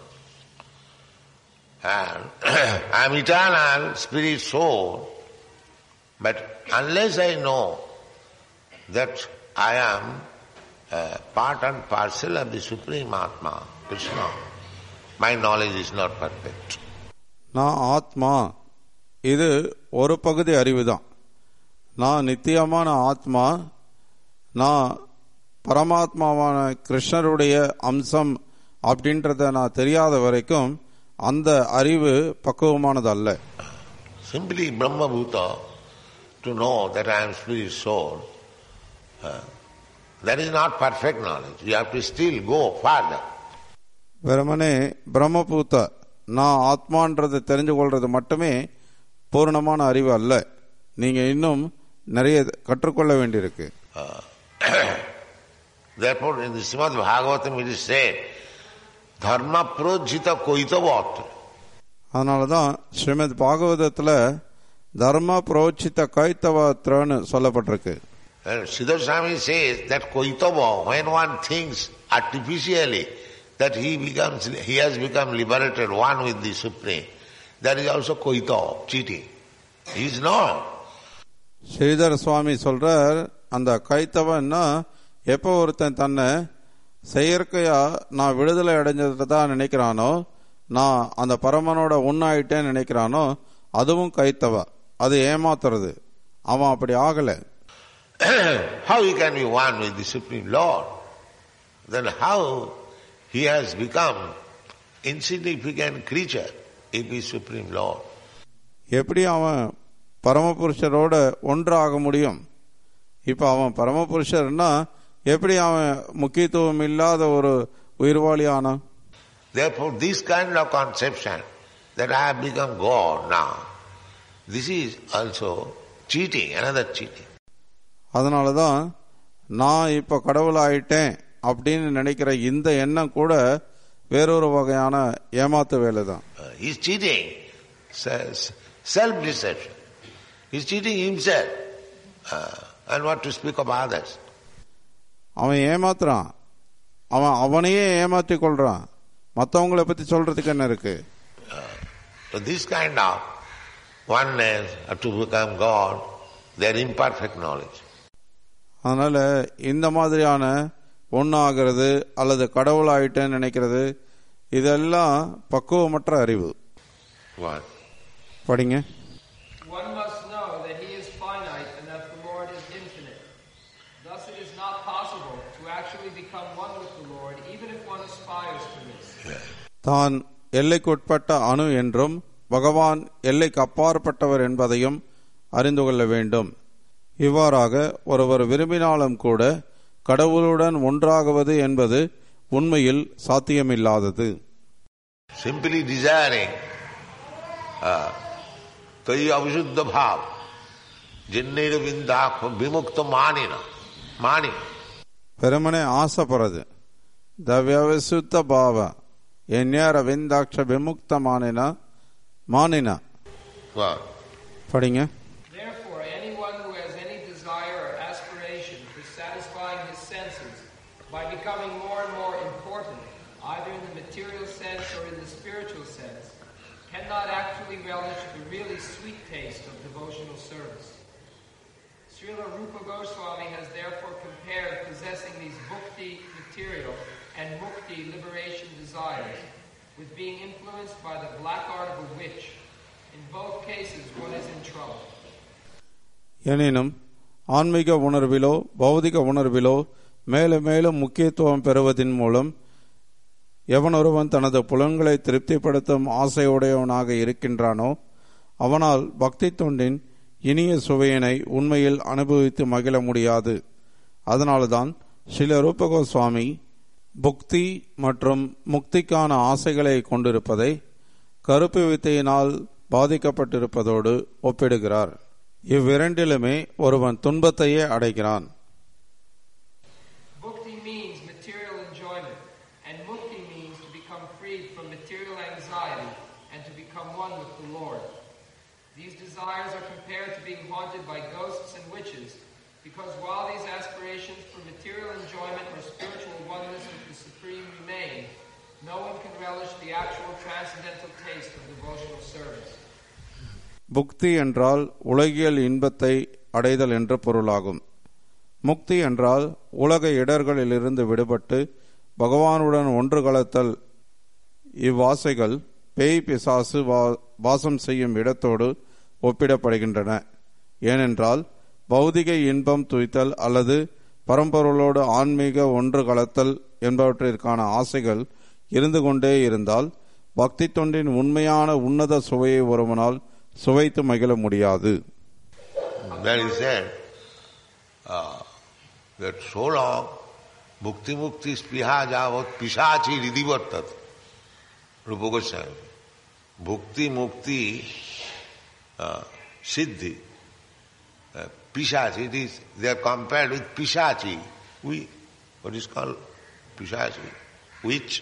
And I am eternal spirit soul, but unless I know that I am uh, part and parcel of the Supreme Atma, Krishna, my knowledge is not perfect. நான் ஆத்மா இது ஒரு பகுதி அறிவு தான் நான் நித்தியமான ஆத்மா நான் பரமாத்மாவான கிருஷ்ணருடைய அம்சம் அப்படின்றத நான் தெரியாத வரைக்கும் அந்த அறிவு பக்குவமானது அல்ல Simply Brahma Bhuta, to know that I am spirit soul, uh, that is not perfect knowledge. You have to still go further. வெறுமனே பிரம்மபூத்த நான் ஆத்மான்றதை தெரிஞ்சு கொள்றது மட்டுமே பூர்ணமான அறிவு அல்ல நீங்க இன்னும் நிறைய கற்றுக்கொள்ள வேண்டியிருக்கு Therefore, in the Srimad Bhagavatam it is said, Dharma projita koitavat. அதனாலதான் ஸ்ரீமத் பாகவதத்துல தர்ம புரோச்சித கைத்தவத்ரன்னு சொல்லப்பட்டிருக்கு And Siddhar Swami says that koitava, when one thinks artificially that he becomes, he has become liberated, one with the Supreme, that is also koitava, cheating. He is not. Sridhar சுவாமி சொல்றார் அந்த கைத்தவன்னா எப்போ ஒருத்தன் தன்னை செயற்கையா நான் விடுதலை அடைஞ்சதை தான் நினைக்கிறானோ நான் அந்த பரமனோட ஒன்னாயிட்டேன்னு நினைக்கிறானோ அதுவும் கைத்தவ அது ஏமாத்துறது அவன் அப்படி ஆகலை how he can be one with the Supreme Lord? Then how he has become insignificant creature if he is Supreme Lord? எப்படி அவன் பரமபுருஷரோட ஒன்றாக முடியும் இப்ப அவன் பரமபுருஷர்னா எப்படி அவன் முக்கியத்துவம் இல்லாத ஒரு உயிர்வாளி ஆனான் Therefore this kind of conception that I have become God now, this is also cheating, another cheating. அதனால தான் நான் இப்ப கடவுள் ஆயிட்டேன் அப்படின்னு நினைக்கிற இந்த எண்ணம் கூட வேறொரு வகையான ஏமாத்து வேலை தான் Uh, he's cheating, se- self-deception. He's cheating himself. Uh, and what to speak of others. அவன் ஏமாத்துறான் அவன் அவனையே ஏமாற்றி கொள்றான் மற்றவங்களை பத்தி சொல்றதுக்கு என்ன இருக்கு So this kind of oneness or to become God, they are imperfect knowledge. அதனால இந்த மாதிரியான ஒன்னாகிறது அல்லது கடவுள் ஆயிட்டேன்னு நினைக்கிறது இதெல்லாம் பக்குவமற்ற அறிவு One. படிங்க One must know that he is finite and that the Lord is infinite. Thus it is not possible to actually become one with the Lord, even if one aspires to this. தான் எல்லைக்குட்பட்ட அணு என்றும் பகவான் எல்லைக்கு அப்பாற்பட்டவர் என்பதையும் அறிந்து கொள்ள வேண்டும் இவ்வாறாக ஒருவர் விரும்பினாலும் கூட கடவுளுடன் ஒன்றாகுவது என்பது உண்மையில் சாத்தியமில்லாதது Simply desiring tai avisuddha bhav, jinnera vindakha vimukta manina, mani. வெறுமனே ஆசைப்படுறது தவ்யவிசுத்த பாவ எந்நேர விந்தாட்ச விமுக்த மானினா மானினா One. படிங்க Therefore, anyone who has any desire or aspiration for satisfying his senses by becoming more and more important, either in the material sense or in the spiritual sense, cannot actually relish the really sweet taste of devotional service. Srila Rupa Goswami has therefore compared possessing these bhukti material and mukti liberation desires with being influenced by the black art of a witch. In both cases, one is in trouble. எனினும் ஆன்மீக உணர்விலோ பௌதிக உணர்விலோ மேலும் மேலும் முக்கியத்துவம் பெறுவதன் மூலம் எவனொருவன் தனது புலன்களை திருப்திப்படுத்தும் ஆசையுடையவனாக இருக்கின்றானோ அவனால் பக்தி தொண்டின் இனிய சுவையினை உண்மையில் அனுபவித்து மகிழ முடியாது அதனால்தான் ஸ்ரீல ரூபகோஸ்வாமி புக்தி மற்றும் முக்திக்கான ஆசைகளை கொண்டிருப்பதை கருப்பு வித்தையினால் பாதிக்கப்பட்டிருப்பதோடு ஒப்பிடுகிறார் இவ்விரண்டிலுமே ஒருவன் துன்பத்தையே அடைகிறான் Bhukti means material enjoyment, and mukti means to become freed from material anxiety and to become one with the Lord. These desires are compared to being haunted by ghosts and witches, because while these aspirations for material enjoyment or spiritual oneness with the Supreme remain, no one can relish the actual transcendental taste of devotional service. புக்தி என்றால் உலகியல் இன்பத்தை அடைதல் என்ற பொருளாகும் முக்தி என்றால் உலக இடர்களிலிருந்து விடுபட்டு பகவானுடன் ஒன்று கலத்தல் இவ்வாசைகள் பேய் பிசாசு வா- வாசம் செய்யும் இடத்தோடு ஒப்பிடப்படுகின்றன ஏனென்றால் பௌதிக இன்பம் துய்த்தல் அல்லது பரம்பொருளோடு ஆன்மீக ஒன்று கலத்தல் என்பவற்றிற்கான ஆசைகள் இருந்து கொண்டே இருந்தால் பக்தி தொண்டின் உண்மையான உன்னத சுவையை ஒருவனால் சுவைத்து மகிழ முடியாது Then he said uh, that so long mukti mukti spiha javat pisachi ridivartat. Rupa Goswami. Bhukti mukti uh, siddhi. Uh, pisachi, it is, they are compared with pisachi. We, what is called pisachi? Which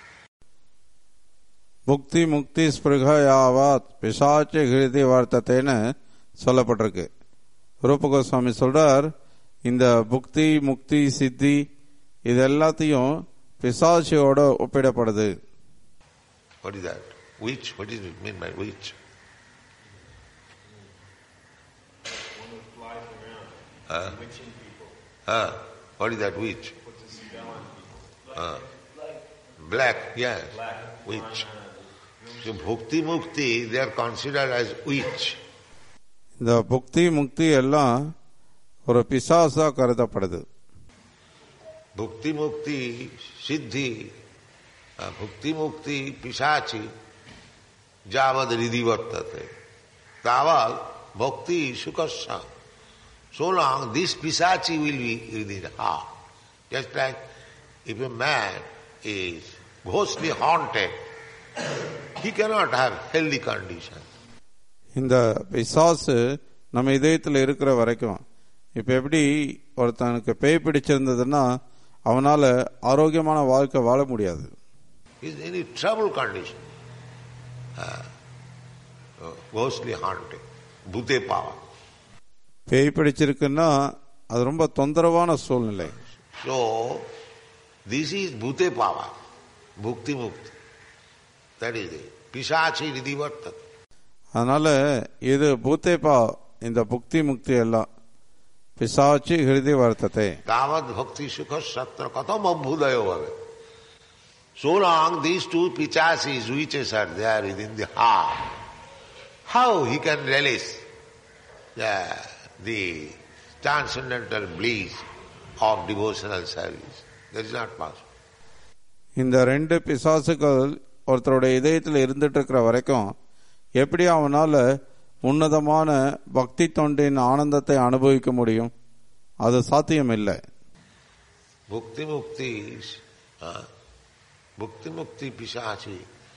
புக்தி முக்தி ஸ்பிருகயாவாத் பிசாச்சு கிருதி வார்த்தத்தைன்னு சொல்லப்பட்டிருக்கு ரூப கோஸ்வாமி சொல்றார் இந்த புக்தி முக்தி சித்தி இது எல்லாத்தையும் பிசாசியோட ஒப்பிடப்படுது What is that? Which? What is it mean by which? Huh? Huh? What is that witch? Huh? Black, yes. Witch. So bhukti mukti, they are considered as witch. இந்த புக்தி முக்தி எல்லாம் ஒரு பிசாசா கருதப்படுது Bhukti mukti, siddhi, uh, bhukti mukti, pisachi, javad ridhi vartate. Tavad bhakti sukasya. So long this pisachi will be within heart. Just like if a man is ghostly haunted, he cannot have healthy condition. இந்த பிசாசு நம்ம இதயத்தில் இருக்கிற வரைக்கும் இப்ப எப்படி ஒருத்தனுக்கு பேய் பிடிச்சிருந்ததுன்னா அவனால ஆரோக்கியமான வாழ்க்கை வாழ முடியாது He is in a trouble condition. Uh, uh, ghostly haunted. Bhute power. பேய் பிடிச்சிருக்குன்னா அது ரொம்ப தொந்தரவான சூழ்நிலை So, this is bhute power, bhukti mukti. That is it. Pisachi ridivartat. அதனால இது பூத்தேபா இந்த புக்தி முக்தி எல்லாம் பிசாச்சி ஹிருதி வர்த்தத்தை Tavad bhakti sukha satra katham abhudayo bhave. So long these two pichachis, witches are there within the heart. How he can relish yeah, the transcendental bliss of devotional service? That is not possible. இந்த ரெண்டு பிசாசுகள் ஒருத்தருடைய இதயத்தில் இருந்துட்டு இருக்கிற வரைக்கும் எப்படி அவனால உன்னதமான பக்தி தொண்டின் ஆனந்தத்தை அனுபவிக்க முடியும் அது சாத்தியம் இல்லை Bhukti mukti is, uh, bhukti mukti pisachi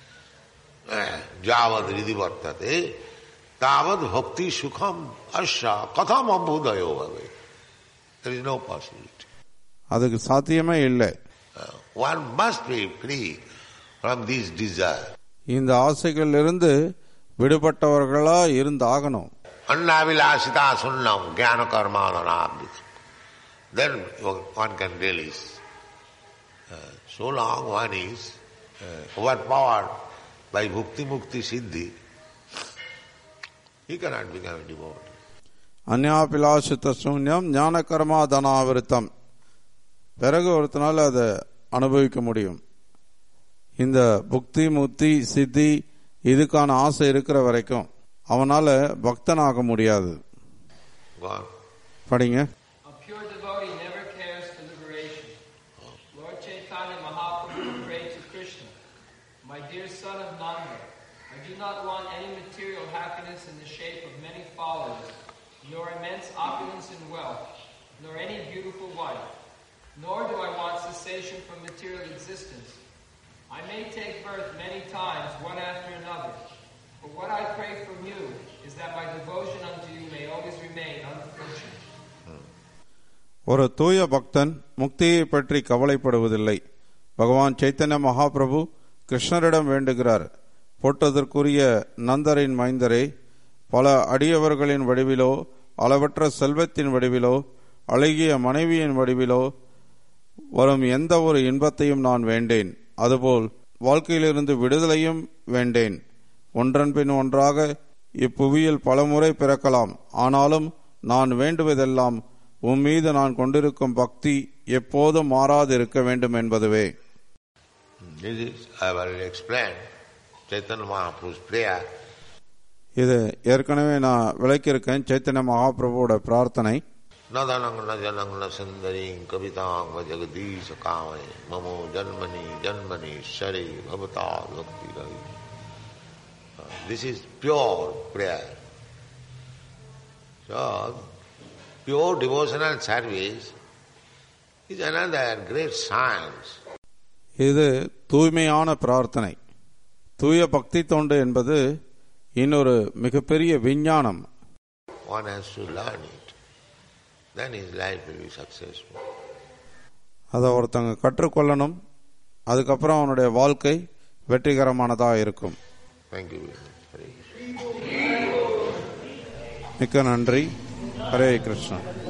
eh, javad ridi vartate tavad bhakti sukham asya katham abhudayo bhave. There is no possibility. அதுக்கு சாத்தியமே இல்லை Uh, one must be free from this desire. இந்த ஆசைகளிலிருந்து விடுபட்டவர்களா இருந்தாகணும் Annavilasita sunnam jnana karmananabhit. Then one can release. Uh, so long one is uh, overpowered by bhukti mukti siddhi, he cannot become a devotee. அந்யாபிலாஷித்த சூன்யம் ஞான கர்மா தனாவிருத்தம் பிறகு ஒருத்தனால அதை அனுபவிக்க முடியும் இந்த புக்தி முக்தி சித்தி இதுக்கான ஆசை இருக்கிற வரைக்கும் அவனால பக்தனாக முடியாது Go on. படிங்க A pure devotee never cares for liberation. Lord Chaitanya Mahaprabhu prayed to Krishna, My dear son of Nanda, I do not want any material happiness in the shape of many followers, nor immense opulence and wealth, nor any beautiful wife, nor do I want cessation from material existence. I may take birth many times, one after another, but what I pray from you is that my devotion unto you may always remain unflinching. ஒரு தூய பக்தன் முக்தியை பற்றி கவலைப்படுவதில்லை பகவான் சைத்தன்ய மகாபிரபு கிருஷ்ணரிடம் வேண்டுகிறார் போட்டதற்குரிய நந்தரின் மைந்தரே பல அடியவர்களின் வடிவிலோ அளவற்ற செல்வத்தின் வடிவிலோ அழகிய மனைவியின் வடிவிலோ வரும் எந்த ஒரு இன்பத்தையும் நான் வேண்டேன் அதுபோல் வாழ்க்கையிலிருந்து விடுதலையும் வேண்டேன் ஒன்றன் பின் ஒன்றாக இப்புவியில் பலமுறை பிறக்கலாம் ஆனாலும் நான் வேண்டுவதெல்லாம் உன் மீது நான் கொண்டிருக்கும் பக்தி எப்போதும் மாறாது இருக்க வேண்டும் என்பதுவே This is, I have already explained, Chaitanya Mahaprabhu's prayer. இது ஏற்கனவே நான் விளக்கியிருக்கேன் சைத்தன்ய மகாபிரபுவோட பிரார்த்தனை नदनं न जनं न सुन्दरीं कवितां जगदीश कामय ममो जन्मनि जन्मनि शरे भवता भक्ति Ravi This is pure prayer. So, pure devotional service is another great science. இது தூய்மையான பிரார்த்தனை தூய பக்தி தொண்டு என்பது இன்னொரு மிகப்பெரிய விஞ்ஞானம் One has to learn it. Then his life will be successful. அதை ஒருத்தங்க கற்றுக்கொள்ளணும் அதுக்கப்புறம் அவனுடைய வாழ்க்கை வெற்றிகரமானதாக இருக்கும் Thank you very much. Hare Krishna. மிக்க நன்றி ஹரே கிருஷ்ணன்